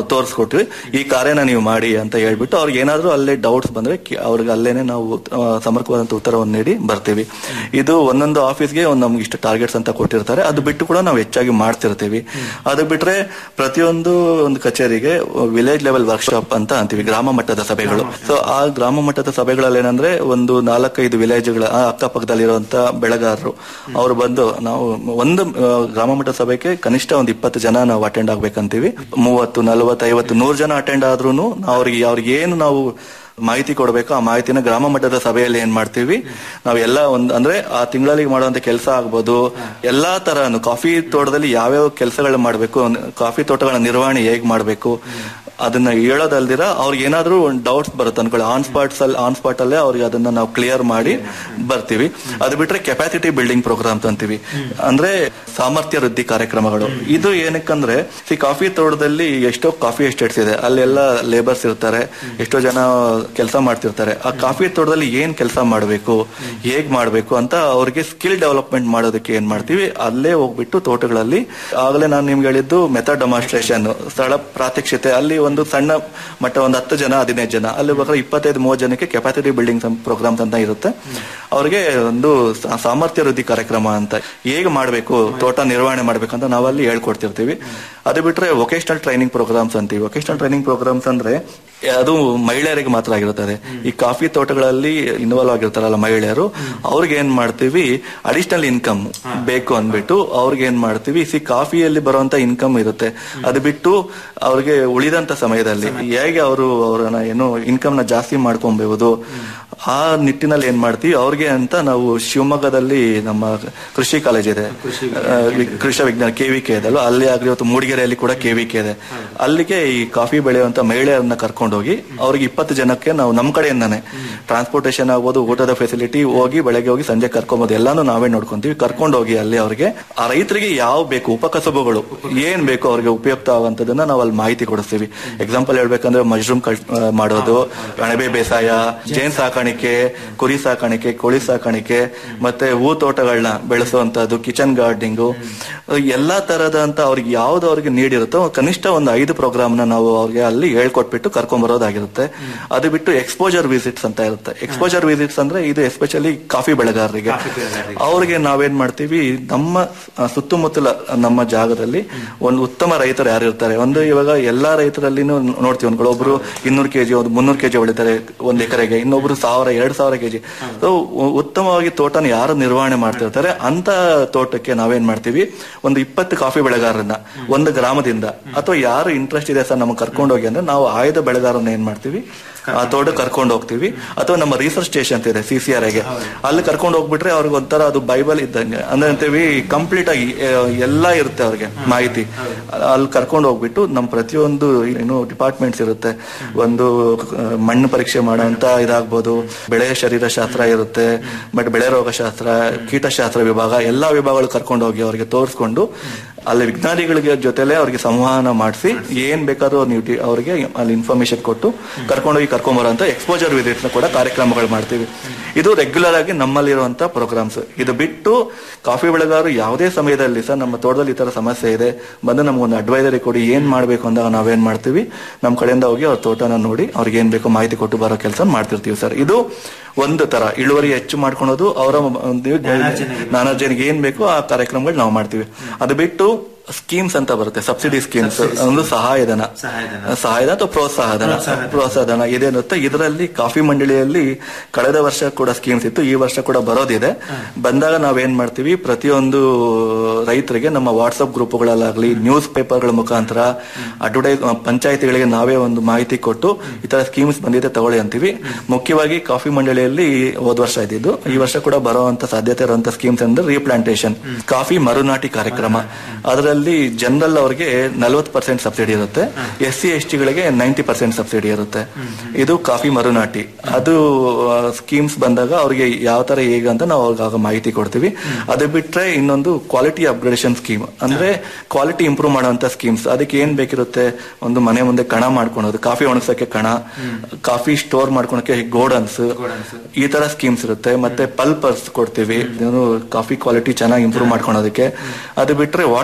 ತೋರಿಸ್ಕೊಟ್ವಿ ಈ ಕಾರ್ಯನ ನೀವು ಮಾಡಿ ಅಂತ ಹೇಳ್ಬಿಟ್ಟು ಅವ್ರಿಗೆ ಏನಾದ್ರೂ ಅಲ್ಲೇ ಡೌಟ್ಸ್ ಬಂದ್ರೆ ಕಿ- ಅವ್ರಿಗೆ ಅಲ್ಲೇನೆ ನಾವು ಆ, ಸಮರ್ಪಕವಾದಂತ ಉತ್ತರವನ್ನು ನೀಡಿ ಬರ್ತೀವಿ ಇದು ಒಂದೊಂದು ಆಫೀಸ್ಗೆ ಒಂದು ನಮ್ಗೆ ಇಷ್ಟು ಟಾರ್ಗೆಟ್ಸ್ ಅಂತ ಕೊಟ್ಟಿರ್ತಾರೆ ಅದು ಬಿಟ್ಟು ಕೂಡ ನಾವು ಹೆಚ್ಚಾಗಿ ಮಾಡ್ತಿರ್ತೀವಿ ಅದು ಬಿಟ್ರೆ ಪ್ರತಿಯೊಂದು ಒಂದು ಕಚೇರಿಗೆ ವಿಲೇಜ್ ಲೆವೆಲ್ ವರ್ಕ್ಶಾಪ್ ಅಂತ ಅಂತೀವಿ ಗ್ರಾಮ ಮಟ್ಟದ ಸಭೆಗಳು ಸೊ ಆ ಗ್ರಾಮ ಮಟ್ಟದ ಸಭೆಗಳಲ್ಲಿ ಏನಂದ್ರೆ ಒಂದು ನಾಲ್ಕೈದು ವಿಲೇಜ್ಗಳ ಅಕ್ಕಪಕ್ಕದಲ್ಲಿರುವಂತ ಬೆಳೆಗಾರರು ಅವ್ರು ಬಂದು ನಾವು ಒಂದು ಆ, ಗ್ರಾಮ ಮಟ್ಟದ ಸಭೆಗೆ ಕನಿಷ್ಠ ಒಂದು ಇಪ್ಪತ್ತು ಜನ ನಾವು ಅಟೆಂಡ್ ಆಗ್ಬೇಕಂತೀವಿ ಮೂವತ್ತು ನಲವತ್ತು ಐವತ್ತು ನೂರು ಜನ ಅಟೆಂಡ್ ಆದ್ರೂ ಅವ್ರಿಗೆ ಅವ್ರಿಗೆ ಏನು ನಾವು ಮಾಹಿತಿ ಕೊಡಬೇಕು ಆ ಮಾಹಿತಿನ ಗ್ರಾಮ ಮಟ್ಟದ ಸಭೆಯಲ್ಲಿ ಏನ್ ಮಾಡ್ತೀವಿ ನಾವು ಎಲ್ಲ ಒಂದ್ ಅಂದ್ರೆ ಆ ತಿಂಗಳಲ್ಲಿ ಮಾಡುವಂತ ಕೆಲಸ ಆಗ್ಬೋದು ಎಲ್ಲಾ ತರನು ಕಾಫಿ ತೋಟದಲ್ಲಿ ಯಾವ್ಯಾವ ಕೆಲಸಗಳು ಮಾಡಬೇಕು ಕಾಫಿ ತೋಟಗಳ ನಿರ್ವಹಣೆ ಹೇಗ್ ಮಾಡಬೇಕು ಅದನ್ನ ಹೇಳೋದಲ್ದಿರ ಅವ್ರಿಗೆ ಏನಾದ್ರೂ ಒಂದು ಡೌಟ್ಸ್ ಬರುತ್ತೆ ಅನ್ಕೊಳ್ಳಿ ಆನ್ ಸ್ಪಾಟ್ಸ್ ಅಲ್ಲಿ ಆನ್ ಸ್ಪಾಟ್ ಅಲ್ಲೇ ಅವ್ರಿಗೆ ಅದನ್ನ ನಾವು ಕ್ಲಿಯರ್ ಮಾಡಿ ಬರ್ತೀವಿ ಅದು ಬಿಟ್ರೆ ಕೆಪಾಸಿಟಿ ಬಿಲ್ಡಿಂಗ್ ಪ್ರೋಗ್ರಾಮ್ಸ್ ಅಂತೀವಿ ಅಂದ್ರೆ ಸಾಮರ್ಥ್ಯ ವೃದ್ಧಿ ಕಾರ್ಯಕ್ರಮಗಳು ಇದು ಏನಕ್ಕಂದ್ರೆ ಸಿ ಕಾಫಿ ತೋಟದಲ್ಲಿ ಎಷ್ಟೋ ಕಾಫಿ ಎಸ್ಟೇಟ್ಸ್ ಇದೆ ಅಲ್ಲೆಲ್ಲ ಲೇಬರ್ಸ್ ಇರ್ತಾರೆ ಎಷ್ಟೋ ಜನ ಕೆಲಸ ಮಾಡ್ತಿರ್ತಾರೆ ಆ ಕಾಫಿ ತೋಟದಲ್ಲಿ ಏನ್ ಕೆಲಸ ಮಾಡಬೇಕು ಹೇಗ್ ಮಾಡಬೇಕು ಅಂತ ಅವ್ರಿಗೆ ಸ್ಕಿಲ್ ಡೆವಲಪ್ಮೆಂಟ್ ಮಾಡೋದಕ್ಕೆ ಏನ್ ಮಾಡ್ತೀವಿ ಅಲ್ಲೇ ಹೋಗ್ಬಿಟ್ಟು ತೋಟಗಳಲ್ಲಿ ಆಗಲೇ ನಾನು ನಿಮ್ಗೆ ಹೇಳಿದ್ದು ಮೆಥಡ್ ಡೆಮಾನ್ಸ್ಟ್ರೇಷನ್ ಸ್ಥಳ ಪ್ರಾತ್ಯಕ್ಷತೆ ಅಲ್ಲಿ ಒಂದು ಸಣ್ಣ ಮಟ್ಟ ಒಂದು ಹತ್ತು ಜನ ಹದಿನೈದು ಜನ ಅಲ್ಲಿ ಬೇಕಾದ್ರೆ ಇಪ್ಪತ್ತೈದು ಮೂವತ್ತು ಜನಕ್ಕೆ ಕೆಪಾಸಿಟಿ ಬಿಲ್ಡಿಂಗ್ ಪ್ರೋಗ್ರಾಮ್ಸ್ ಅಂತ ಇರುತ್ತೆ ಅವ್ರಿಗೆ ಒಂದು ಸಾ- ಸಾಮರ್ಥ್ಯ ವೃದ್ಧಿ ಕಾರ್ಯಕ್ರಮ ಅಂತ ಹೇಗೆ ಮಾಡಬೇಕು ತೋಟ ನಿರ್ವಹಣೆ ಮಾಡ್ಬೇಕಂತ ನಾವಲ್ಲಿ ಹೇಳ್ಕೊಡ್ತಿರ್ತೀವಿ ಅದು ಬಿಟ್ರೆ ವೊಕೇಶನಲ್ ಟ್ರೈನಿಂಗ್ ಪ್ರೋಗ್ರಾಮ್ಸ್ ಅಂತೀವಿ ವೊಕೇಶನಲ್ ಟ್ರೈನಿಂಗ್ ಪ್ರೋಗ್ರಾಮ್ಸ್ ಅಂದ್ರೆ ಅದು ಮಹಿಳೆಯರಿಗೆ ಮಾತ್ರ ಆಗಿರುತ್ತದೆ ಈ ಕಾಫಿ ತೋಟಗಳಲ್ಲಿ ಇನ್ವಾಲ್ವ್ ಆಗಿರ್ತಾರಲ್ಲ ಮಹಿಳೆಯರು ಅವ್ರಿಗೆ ಏನ್ ಮಾಡ್ತೀವಿ ಅಡಿಷನಲ್ ಇನ್ಕಮ್ ಬೇಕು ಅಂದ್ಬಿಟ್ಟು ಅವ್ರಿಗೆ ಏನ್ ಮಾಡ್ತೀವಿ ಸಿ ಕಾಫಿಯಲ್ಲಿ ಬರುವಂತ ಇನ್ಕಮ್ ಇರುತ್ತೆ ಅದು ಬಿಟ್ಟು ಅವ್ರಿಗೆ ಉಳಿದಂತ ಸಮಯದಲ್ಲಿ ಹೇಗೆ ಅವರು ಅವರನ್ನ ಏನು ಇನ್ಕಮ್ ನ ಜಾಸ್ತಿ ಮಾಡ್ಕೊಬಹುದು ಆ ನಿಟ್ಟಿನಲ್ಲಿ ಏನ್ ಮಾಡ್ತೀವಿ ಅವ್ರಿಗೆ ಅಂತ ನಾವು ಶಿವಮೊಗ್ಗದಲ್ಲಿ ನಮ್ಮ ಕೃಷಿ ಕಾಲೇಜ್ ಇದೆ ಆ, ವಿ- ಕೃಷಿ ವಿಜ್ಞಾನ ಕೆವಿಕೆ ಇದೆ ಅಲ್ವಾ ಅಲ್ಲಿ ಆಗ್ಲಿ ಇವತ್ತು ಮೂಡಿಗೆರೆಯಲ್ಲಿ ಕೂಡ ಕೆವಿಕೆ ಇದೆ ಅಲ್ಲಿಗೆ ಈ ಕಾಫಿ ಬೆಳೆಯುವಂತ ಮಹಿಳೆಯರನ್ನ ಕರ್ಕೊಂಡೋಗಿ ಅವ್ರಿಗೆ ಇಪ್ಪತ್ತು ಜನಕ್ಕೆ ನಾವು ನಮ್ಮ ಕಡೆಯಿಂದಾನೆ ಟ್ರಾನ್ಸ್ಪೋರ್ಟೇಷನ್ ಆಗ್ಬೋದು ಊಟದ ಫೆಸಿಲಿಟಿ ಹೋಗಿ ಬೆಳಗ್ಗೆ ಹೋಗಿ ಸಂಜೆ ಕರ್ಕೊಂಬೋದು ಎಲ್ಲಾನು ನಾವೇ ನೋಡ್ಕೊಂತೀವಿ ಕರ್ಕೊಂಡೋಗಿ ಅಲ್ಲಿ ಅವ್ರಿಗೆ ಆ ರೈತರಿಗೆ ಯಾವ ಬೇಕು ಉಪಕಸಬುಗಳು ಏನ್ ಬೇಕು ಅವ್ರಿಗೆ ಉಪಯುಕ್ತ ಆಗುವಂತದನ್ನ ನಾವು ಅಲ್ಲಿ ಮಾಹಿತಿ ಕೊಡಿಸ್ತೀವಿ ಎಕ್ಸಾಂಪಲ್ ಹೇಳ್ಬೇಕಂದ್ರೆ ಮಶ್ರೂಮ್ ಮಾಡೋದು ಅಣಬೆ ಬೇಸಾಯ ಜೇನ್ ಸಾಕಾಣಿಕೆ ಕುರಿ ಸಾಕಾಣಿಕೆ ಕೋಳಿ ಸಾಕಾಣಿಕೆ ಮತ್ತೆ ಹೂ ತೋಟಗಳನ್ನ ಬೆಳೆಸುವಂತದ್ದು ಕಿಚನ್ ಗಾರ್ಡನಿಂಗು ಎಲ್ಲಾ ತರದಂತ ಅವ್ರಿಗೆ ಯಾವ್ದು ಅವ್ರಿಗೆ ನೀಡಿರುತ್ತೋ ಕನಿಷ್ಠ ಒಂದು ಐದು ಪ್ರೋಗ್ರಾಮ್ ನ ನಾವು ಅವ್ರಿಗೆ ಅಲ್ಲಿ ಹೇಳ್ಕೊಟ್ಬಿಟ್ಟು ಕರ್ಕೊಂಡ್ ಬರೋದಾಗಿರುತ್ತೆ ಅದು ಬಿಟ್ಟು ಎಕ್ಸ್ಪೋಜರ್ ವಿಸಿಟ್ಸ್ ಅಂತ ಇರುತ್ತೆ ಎಕ್ಸ್ಪೋಜರ್ ವಿಸಿಟ್ಸ್ ಅಂದ್ರೆ ಇದು ಎಸ್ಪೆಷಲಿ ಕಾಫಿ ಬೆಳೆಗಾರರಿಗೆ ಅವ್ರಿಗೆ ನಾವೇನ್ ಮಾಡ್ತೀವಿ ನಮ್ಮ ಆ, ಸುತ್ತಮುತ್ತಲ ನಮ್ಮ ಜಾಗದಲ್ಲಿ ಒಂದು ಉತ್ತಮ ರೈತರು ಯಾರು ಇರ್ತಾರೆ ಒಂದು ಇವಾಗ ಎಲ್ಲಾ ರೈತರಲ್ಲಿನೂ ನೋಡ್ತೀವಿ ಅನ್ಕೊಳ್ಳಿ ಒಬ್ರು ಇನ್ನೂರು ಕೆಜಿ ಒಂದು ಮುನ್ನೂರು ಕೆಜಿ ಬೆಳಿತಾರೆ ಒಂದ್ ಎಕರೆಗೆ ಇನ್ನೊಬ್ರು ಸಾವಿರ ಎರಡ್ ಸಾವಿರ ಕೆಜಿ ಸೊ ಉತ್ತಮವಾಗಿ ತೋಟನ ಯಾರು ನಿರ್ವಹಣೆ ಮಾಡ್ತಿರ್ತಾರೆ ಅಂತ ತೋಟಕ್ಕೆ ನಾವೇನ್ ಮಾಡ್ತೀವಿ ಒಂದು ಇಪ್ಪತ್ತು ಕಾಫಿ ಬೆಳೆಗಾರರನ್ನ ಒಂದು ಗ್ರಾಮದಿಂದ ಅಥವಾ ಯಾರು ಇಂಟ್ರೆಸ್ಟ್ ಇದೆ ಸರ್ ನಮಗೆ ಕರ್ಕೊಂಡು ಹೋಗಿ ಅಂದ್ರೆ ನಾವು ಆಯ್ದ ಬೆಳೆಗಾರನ್ನ ಏನ್ ಮಾಡ್ತೀವಿ ಆ ತೋಟ ಕರ್ಕೊಂಡು ಹೋಗ್ತೀವಿ ಅಥವಾ ನಮ್ಮ ರಿಸರ್ಚ್ ಸ್ಟೇಷನ್ ಇದೆ ಸಿ ಸಿ ಆರ್ ಗೆ ಅಲ್ಲಿ ಕರ್ಕೊಂಡು ಹೋಗ್ಬಿಟ್ರೆ ಅವ್ರಿಗೆ ಒಂಥರ ಅದು ಬೈಬಲ್ ಇದ್ದಂಗೆ ಅಂದ್ರೆ ಅಂತೀವಿ ಕಂಪ್ಲೀಟ್ ಆಗಿ ಆ, ಎಲ್ಲ ಇರುತ್ತೆ ಅವ್ರಿಗೆ ಮಾಹಿತಿ ಅಲ್ಲಿ ಕರ್ಕೊಂಡು ಹೋಗ್ಬಿಟ್ಟು ನಮ್ಮ ಪ್ರತಿಯೊಂದು ಏನು ಡಿಪಾರ್ಟ್ಮೆಂಟ್ಸ್ ಇರುತ್ತೆ ಒಂದು ಆ, ಮಣ್ಣು ಪರೀಕ್ಷೆ ಮಾಡೋಂತ ಇದಾಗ್ಬೋದು ಬೆಳೆ ಶರೀರ ಶಾಸ್ತ್ರ ಇರುತ್ತೆ ಬಟ್ ಬೆಳೆ ರೋಗ ಶಾಸ್ತ್ರ ಕೀಟಶಾಸ್ತ್ರ ವಿಭಾಗ ಎಲ್ಲಾ ವಿಭಾಗಗಳು ಕರ್ಕೊಂಡು ಹೋಗಿ ಅವ್ರಿಗೆ ತೋರಿಸ್ಕೊಂಡು ಅಲ್ಲಿ ವಿಜ್ಞಾನಿಗಳಿಗೆ ಜೊತೆಲೆ ಅವ್ರಿಗೆ ಸಂವಹನ ಮಾಡಿಸಿ ಏನ್ ಬೇಕಾದ್ರೂ ನೀವು ಟಿ- ಅವ್ರಿಗೆ ಅಲ್ಲಿ ಇನ್ಫಾರ್ಮೇಶನ್ ಕೊಟ್ಟು ಕರ್ಕೊಂಡೋಗಿ ಕರ್ಕೊಂಬರೋಂತ ಎಕ್ಸ್ಪೋಜರ್ ವಿಸಿಟ್ಸ್ ಕೂಡ ಕಾರ್ಯಕ್ರಮಗಳು ಮಾಡ್ತೀವಿ ಇದು ರೆಗ್ಯುಲರ್ ಆಗಿ ನಮ್ಮಲ್ಲಿರುವಂತ ಪ್ರೋಗ್ರಾಮ್ಸ್ ಇದು ಬಿಟ್ಟು ಕಾಫಿ ಬೆಳೆಗಾರರು ಯಾವುದೇ ಸಮಯದಲ್ಲಿ ಸರ್ ನಮ್ಮ ತೋಟದಲ್ಲಿ ಈ ತರ ಸಮಸ್ಯೆ ಇದೆ ಬಂದು ನಮ್ಗೊಂದು ಅಡ್ವೈಸರಿ ಕೊಡಿ ಏನ್ ಮಾಡ್ಬೇಕು ಅಂದಾಗ ನಾವೇನ್ ಮಾಡ್ತೀವಿ ನಮ್ಮ ಕಡೆಯಿಂದ ಹೋಗಿ ಅವ್ರ ತೋಟನ ನೋಡಿ ಅವ್ರಿಗೆ ಏನ್ ಬೇಕೋ ಮಾಹಿತಿ ಕೊಟ್ಟು ಬರೋ ಕೆಲಸ ಮಾಡ್ತಿರ್ತೀವಿ ಸರ್ ಇದು ಒಂದು ತರ ಇಳುವರಿ ಹೆಚ್ಚು ಮಾಡ್ಕೊಳೋದು ಅವರ ನಾನಾರ್ಜನೆಗೆ ಏನ್ ಬೇಕೋ ಆ ಕಾರ್ಯಕ್ರಮಗಳು ನಾವು ಮಾಡ್ತೀವಿ ಅದು ಬಿಟ್ಟು ಸ್ಕೀಮ್ಸ್ ಅಂತ ಬರುತ್ತೆ ಸಬ್ಸಿಡಿ ಸ್ಕೀಮ್ಸ್ ಒಂದು ಸಹಾಯಧನ ಸಹಾಯಧನ ಅಥವಾ ಪ್ರೋತ್ಸಾಹಧನ ಪ್ರೋತ್ಸಾಹಧನ ಇದೇನುತ್ತೆ ಇದರಲ್ಲಿ ಕಾಫಿ ಮಂಡಳಿಯಲ್ಲಿ ಕಳೆದ ವರ್ಷ ಕೂಡ ಸ್ಕೀಮ್ಸ್ ಇತ್ತು ಈ ವರ್ಷ ಕೂಡ ಬರೋದಿದೆ ಬಂದಾಗ ನಾವೇನ್ ಮಾಡ್ತೀವಿ ಪ್ರತಿಯೊಂದು ರೈತರಿಗೆ ನಮ್ಮ ವಾಟ್ಸ್ಆಪ್ ಗ್ರೂಪ್ಗಳಲ್ಲಾಗ್ಲಿ ನ್ಯೂಸ್ ಪೇಪರ್ಗಳ ಮುಖಾಂತರ ಅಡ್ವರ್ಟೈಸ್ ಪಂಚಾಯತಿಗಳಿಗೆ ನಾವೇ ಒಂದು ಮಾಹಿತಿ ಕೊಟ್ಟು ಈ ತರ ಸ್ಕೀಮ್ಸ್ ಬಂದಿದೆ ತಗೊಳ್ಳಿ ಅಂತೀವಿ ಮುಖ್ಯವಾಗಿ ಕಾಫಿ ಮಂಡಳಿಯಲ್ಲಿ ಹೋದ ವರ್ಷ ಇದ್ದಿದ್ದು ಈ ವರ್ಷ ಕೂಡ ಬರುವಂತ ಸಾಧ್ಯತೆ ಇರುವಂತ ಸ್ಕೀಮ್ಸ್ ಅಂದ್ರೆ ರೀಪ್ಲಾಂಟೇಶನ್ ಕಾಫಿ ಮರುನಾಟಿ ಕಾರ್ಯಕ್ರಮ ಅದರಲ್ಲಿ ಜನರಲ್ ಅವರಿಗೆ ನಲವತ್ತು ಪರ್ಸೆಂಟ್ ಸಬ್ಸಿಡಿ ಇರುತ್ತೆ ಎಸ್ ಸಿ ಎಸ್ ಟಿಗಳಿಗೆ ನೈಂಟಿ ಪರ್ಸೆಂಟ್ ಸಬ್ಸಿಡಿ ಇರುತ್ತೆ ಇದು ಕಾಫಿ ಮರುನಾಟಿ ಅದು ಸ್ಕೀಮ್ಸ್ ಬಂದಾಗ ಅವ್ರಿಗೆ ಯಾವ ತರ ಹೇಗೆ ಅಂತ ನಾವು ಅವ್ರಿಗೆ ಆಗ ಮಾಹಿತಿ ಕೊಡ್ತೀವಿ ಅದು ಬಿಟ್ರೆ ಇನ್ನೊಂದು ಕ್ವಾಲಿಟಿ ಅಪ್ಗ್ರೇಡೇಷನ್ ಸ್ಕೀಮ್ ಅಂದ್ರೆ ಕ್ವಾಲಿಟಿ ಇಂಪ್ರೂವ್ ಮಾಡುವಂತ ಸ್ಕೀಮ್ಸ್ ಅದಕ್ಕೆ ಏನ್ ಬೇಕಿರುತ್ತೆ ಒಂದು ಮನೆ ಮುಂದೆ ಕಣ ಮಾಡ್ಕೊಳೋದು ಕಾಫಿ ಒಣಗ್ಸಕ್ಕೆ ಕಣ ಕಾಫಿ ಸ್ಟೋರ್ ಮಾಡ್ಕೊಳಕ್ಕೆ ಗೋಡನ್ಸ್ ಈ ತರ ಸ್ಕೀಮ್ಸ್ ಇರುತ್ತೆ ಮತ್ತೆ ಪಲ್ಪರ್ಸ್ ಕೊಡ್ತೀವಿ ಏನು ಕಾಫಿ ಕ್ವಾಲಿಟಿ ಚೆನ್ನಾಗಿ ಇಂಪ್ರೂವ್ ಮಾಡ್ಕೊಳೋದಕ್ಕೆ ಅದು ಬಿಟ್ರೆ ವಾಟರ್ ಅಗ್ಮೆಂಟೇಷನ್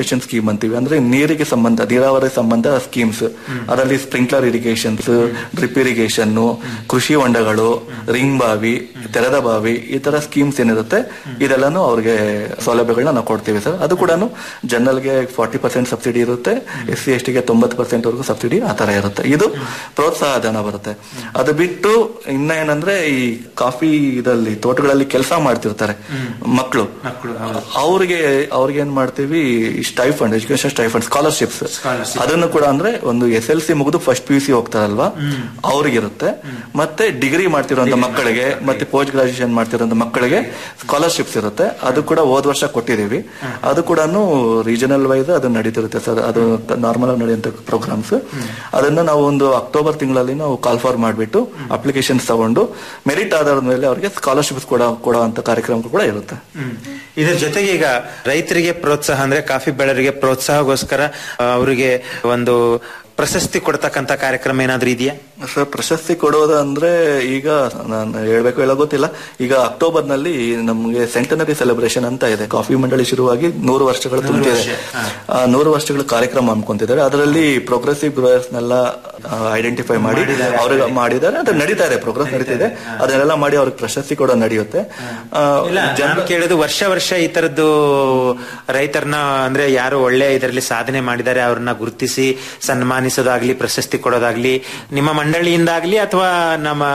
ಇರಿಗೇಷನ್ ಸ್ಕೀಮ್ ಅಂತೀವಿ ಅಂದ್ರೆ ನೀರಿಗೆ ಸಂಬಂಧ ನೀರಾವರಿ ಸಂಬಂಧ ಸ್ಕೀಮ್ಸ್ ಅದರಲ್ಲಿ ಸ್ಪ್ರಿಂಕ್ಲರ್ ಇರಿಗೇಷನ್ಸ್ ಡ್ರಿಪ್ ಇರಿಗೇಷನ್ ಕೃಷಿ ಹೊಂಡಗಳು ರಿಂಗ್ ಬಾವಿ ತೆರೆದ ಬಾವಿ ಈ ತರ ಸ್ಕೀಮ್ಸ್ ಏನಿರುತ್ತೆ ಇದೆಲ್ಲಾನು ಅವ್ರಿಗೆ ಸೌಲಭ್ಯಗಳನ್ನ ನಾವು ಕೊಡ್ತೀವಿ ಸರ್ ಅದು ಕೂಡ ಜನರಲ್ಗೆ ಫಾರ್ಟಿ ಪರ್ಸೆಂಟ್ ಸಬ್ಸಿಡಿ ಇರುತ್ತೆ ಎಸ್ ಸಿ ಎಸ್ ಟಿಗೆ ತೊಂಬತ್ತು ಪರ್ಸೆಂಟ್ ವರೆಗೂ ಸಬ್ಸಿಡಿ ಆ ತರ ಇರುತ್ತೆ ಇದು ಪ್ರೋತ್ಸಾಹ ಧನ ಬರುತ್ತೆ ಅದು ಬಿಟ್ಟು ಇನ್ನ ಏನಂದ್ರೆ ಈ ಕಾಫಿ ಇದಲ್ಲಿ ತೋಟಗಳಲ್ಲಿ ಕೆಲಸ ಮಾಡ್ತಿರ್ತಾರೆ ಮಕ್ಕಳು ಅವ್ರಿಗೆ ಅವ್ರಿಗೆ ಏನ್ ಮಾಡ್ತೀವಿ ಸ್ಟೈಫಂಡ್ ಎಜುಕೇಶನ್ ಸ್ಟೈಫಂಡ್ ಸ್ಕಾಲರ್ಶಿಪ್ಸ್ ಅದನ್ನು ಕೂಡ ಅಂದ್ರೆ ಒಂದು ಎಸ್ ಎಲ್ ಸಿ ಮುಗಿದು ಫಸ್ಟ್ ಪಿ ಯು ಸಿ ಹೋಗ್ತಾರಲ್ವಾ ಅವ್ರಿಗಿರುತ್ತೆ ಮತ್ತೆ ಡಿಗ್ರಿ ಮಾಡ್ತಿರೋಂತ ಮಕ್ಕಳಿಗೆ ಮತ್ತೆ ಪೋಸ್ಟ್ ಗ್ರಾಜುಯೇಷನ್ ಮಾಡ್ತಿರೋಂತ ಮಕ್ಕಳಿಗೆ ಸ್ಕಾಲರ್ಶಿಪ್ಸ್ ಇರುತ್ತೆ ಅದು ಕೂಡ ಹೋದ್ ವರ್ಷ ಕೊಟ್ಟಿದೀವಿ ಅದು ಕೂಡ ರೀಜನಲ್ ವೈಸ್ ಅದು ನಡೀತಿರುತ್ತೆ ಸರ್ ಅದು ನಾರ್ಮಲ್ ಆಗಿ ನಡೆಯುವಂತ ಪ್ರೋಗ್ರಾಮ್ಸ್ ಅದನ್ನ ನಾವು ಒಂದು ಅಕ್ಟೋಬರ್ ತಿಂಗಳಲ್ಲಿ ನಾವು ಕಾಲ್ ಫಾರ್ ಮಾಡಿಬಿಟ್ಟು ಅಪ್ಲಿಕೇಶನ್ಸ್ ತಗೊಂಡು ಮೆರಿಟ್ ಆಧಾರದ ಮೇಲೆ ಅವರಿಗೆ ಸ್ಕಾಲರ್ಶಿಪ್ಸ್ ಕೊಡೋ ಕೊಡುವಂತ ಕಾರ್ಯಕ್ರಮ ಕೂಡ ಇರುತ್ತೆ ಇದ್ರ ಜೊತೆಗೆ ಈಗ ರೈತರಿಗೆ ಪ್ರೋತ್ಸಾಹ ಅಂದ್ರೆ ಕಾಫಿ ಬೆಳೆಯವರಿಗೆ ಪ್ರೋತ್ಸಾಹಗೋಸ್ಕರ ಆ, ಅವರಿಗೆ ಒಂದು ಪ್ರಶಸ್ತಿ ಕೊಡ್ತಕ್ಕಂತ ಕಾರ್ಯಕ್ರಮ ಏನಾದ್ರೂ ಇದೆಯಾ ಸರ್ ಪ್ರಶಸ್ತಿ ಕೊಡೋದು ಅಂದ್ರೆ ಈಗ ನಾನು ಹೇಳ್ಬೇಕು ಹೇಳೋ ಗೊತ್ತಿಲ್ಲ ಈಗ ಅಕ್ಟೋಬರ್ ನಲ್ಲಿ ನಮ್ಗೆ ಸೆಂಟನರಿ ಸೆಲೆಬ್ರೇಷನ್ ಅಂತ ಇದೆ ಕಾಫಿ ಮಂಡಳಿ ಶುರುವಾಗಿ ನೂರು ವರ್ಷಗಳು ತುಂಬಿದೆ ಆ ನೂರು ವರ್ಷಗಳ ಕಾರ್ಯಕ್ರಮ ಹಮ್ಮಿಕೊಂತಿದ್ದಾರೆ ಅದರಲ್ಲಿ ಪ್ರೋಗ್ರೆಸಿವ್ ಗ್ರೋಯರ್ಸ್ ನೆಲ್ಲ ಐಡೆಂಟಿಫೈ ಮಾಡಿ ಅವ್ರಿಗೆ ಮಾಡಿದ್ದಾರೆ ಅದು ನಡೀತಾ ಇದೆ ಪ್ರೋಗ್ರೆಸ್ ನಡೀತಿದೆ ಅದನ್ನೆಲ್ಲ ಮಾಡಿ ಅವ್ರಿಗೆ ಪ್ರಶಸ್ತಿ ಕೂಡ ನಡೆಯುತ್ತೆ ಆ, ಇಲ್ಲ ನಾನು ಕೇಳೋದು ವರ್ಷ ವರ್ಷ ಈ ತರದ್ದು ರೈತರನ್ನ ಅಂದ್ರೆ ಯಾರು ಒಳ್ಳೆ ಇದರಲ್ಲಿ ಸಾಧನೆ ಮಾಡಿದ್ದಾರೆ ಅವ್ರನ್ನ ಗುರುತಿಸಿ ಸನ್ಮಾನಿಸೋದಾಗ್ಲಿ ಪ್ರಶಸ್ತಿ ಕೊಡೋದಾಗ್ಲಿ ನಿಮ್ಮ ಮಂಡಳಿಯಿಂದಾಗ್ಲಿ ಅಥವಾ ನಮ್ಮ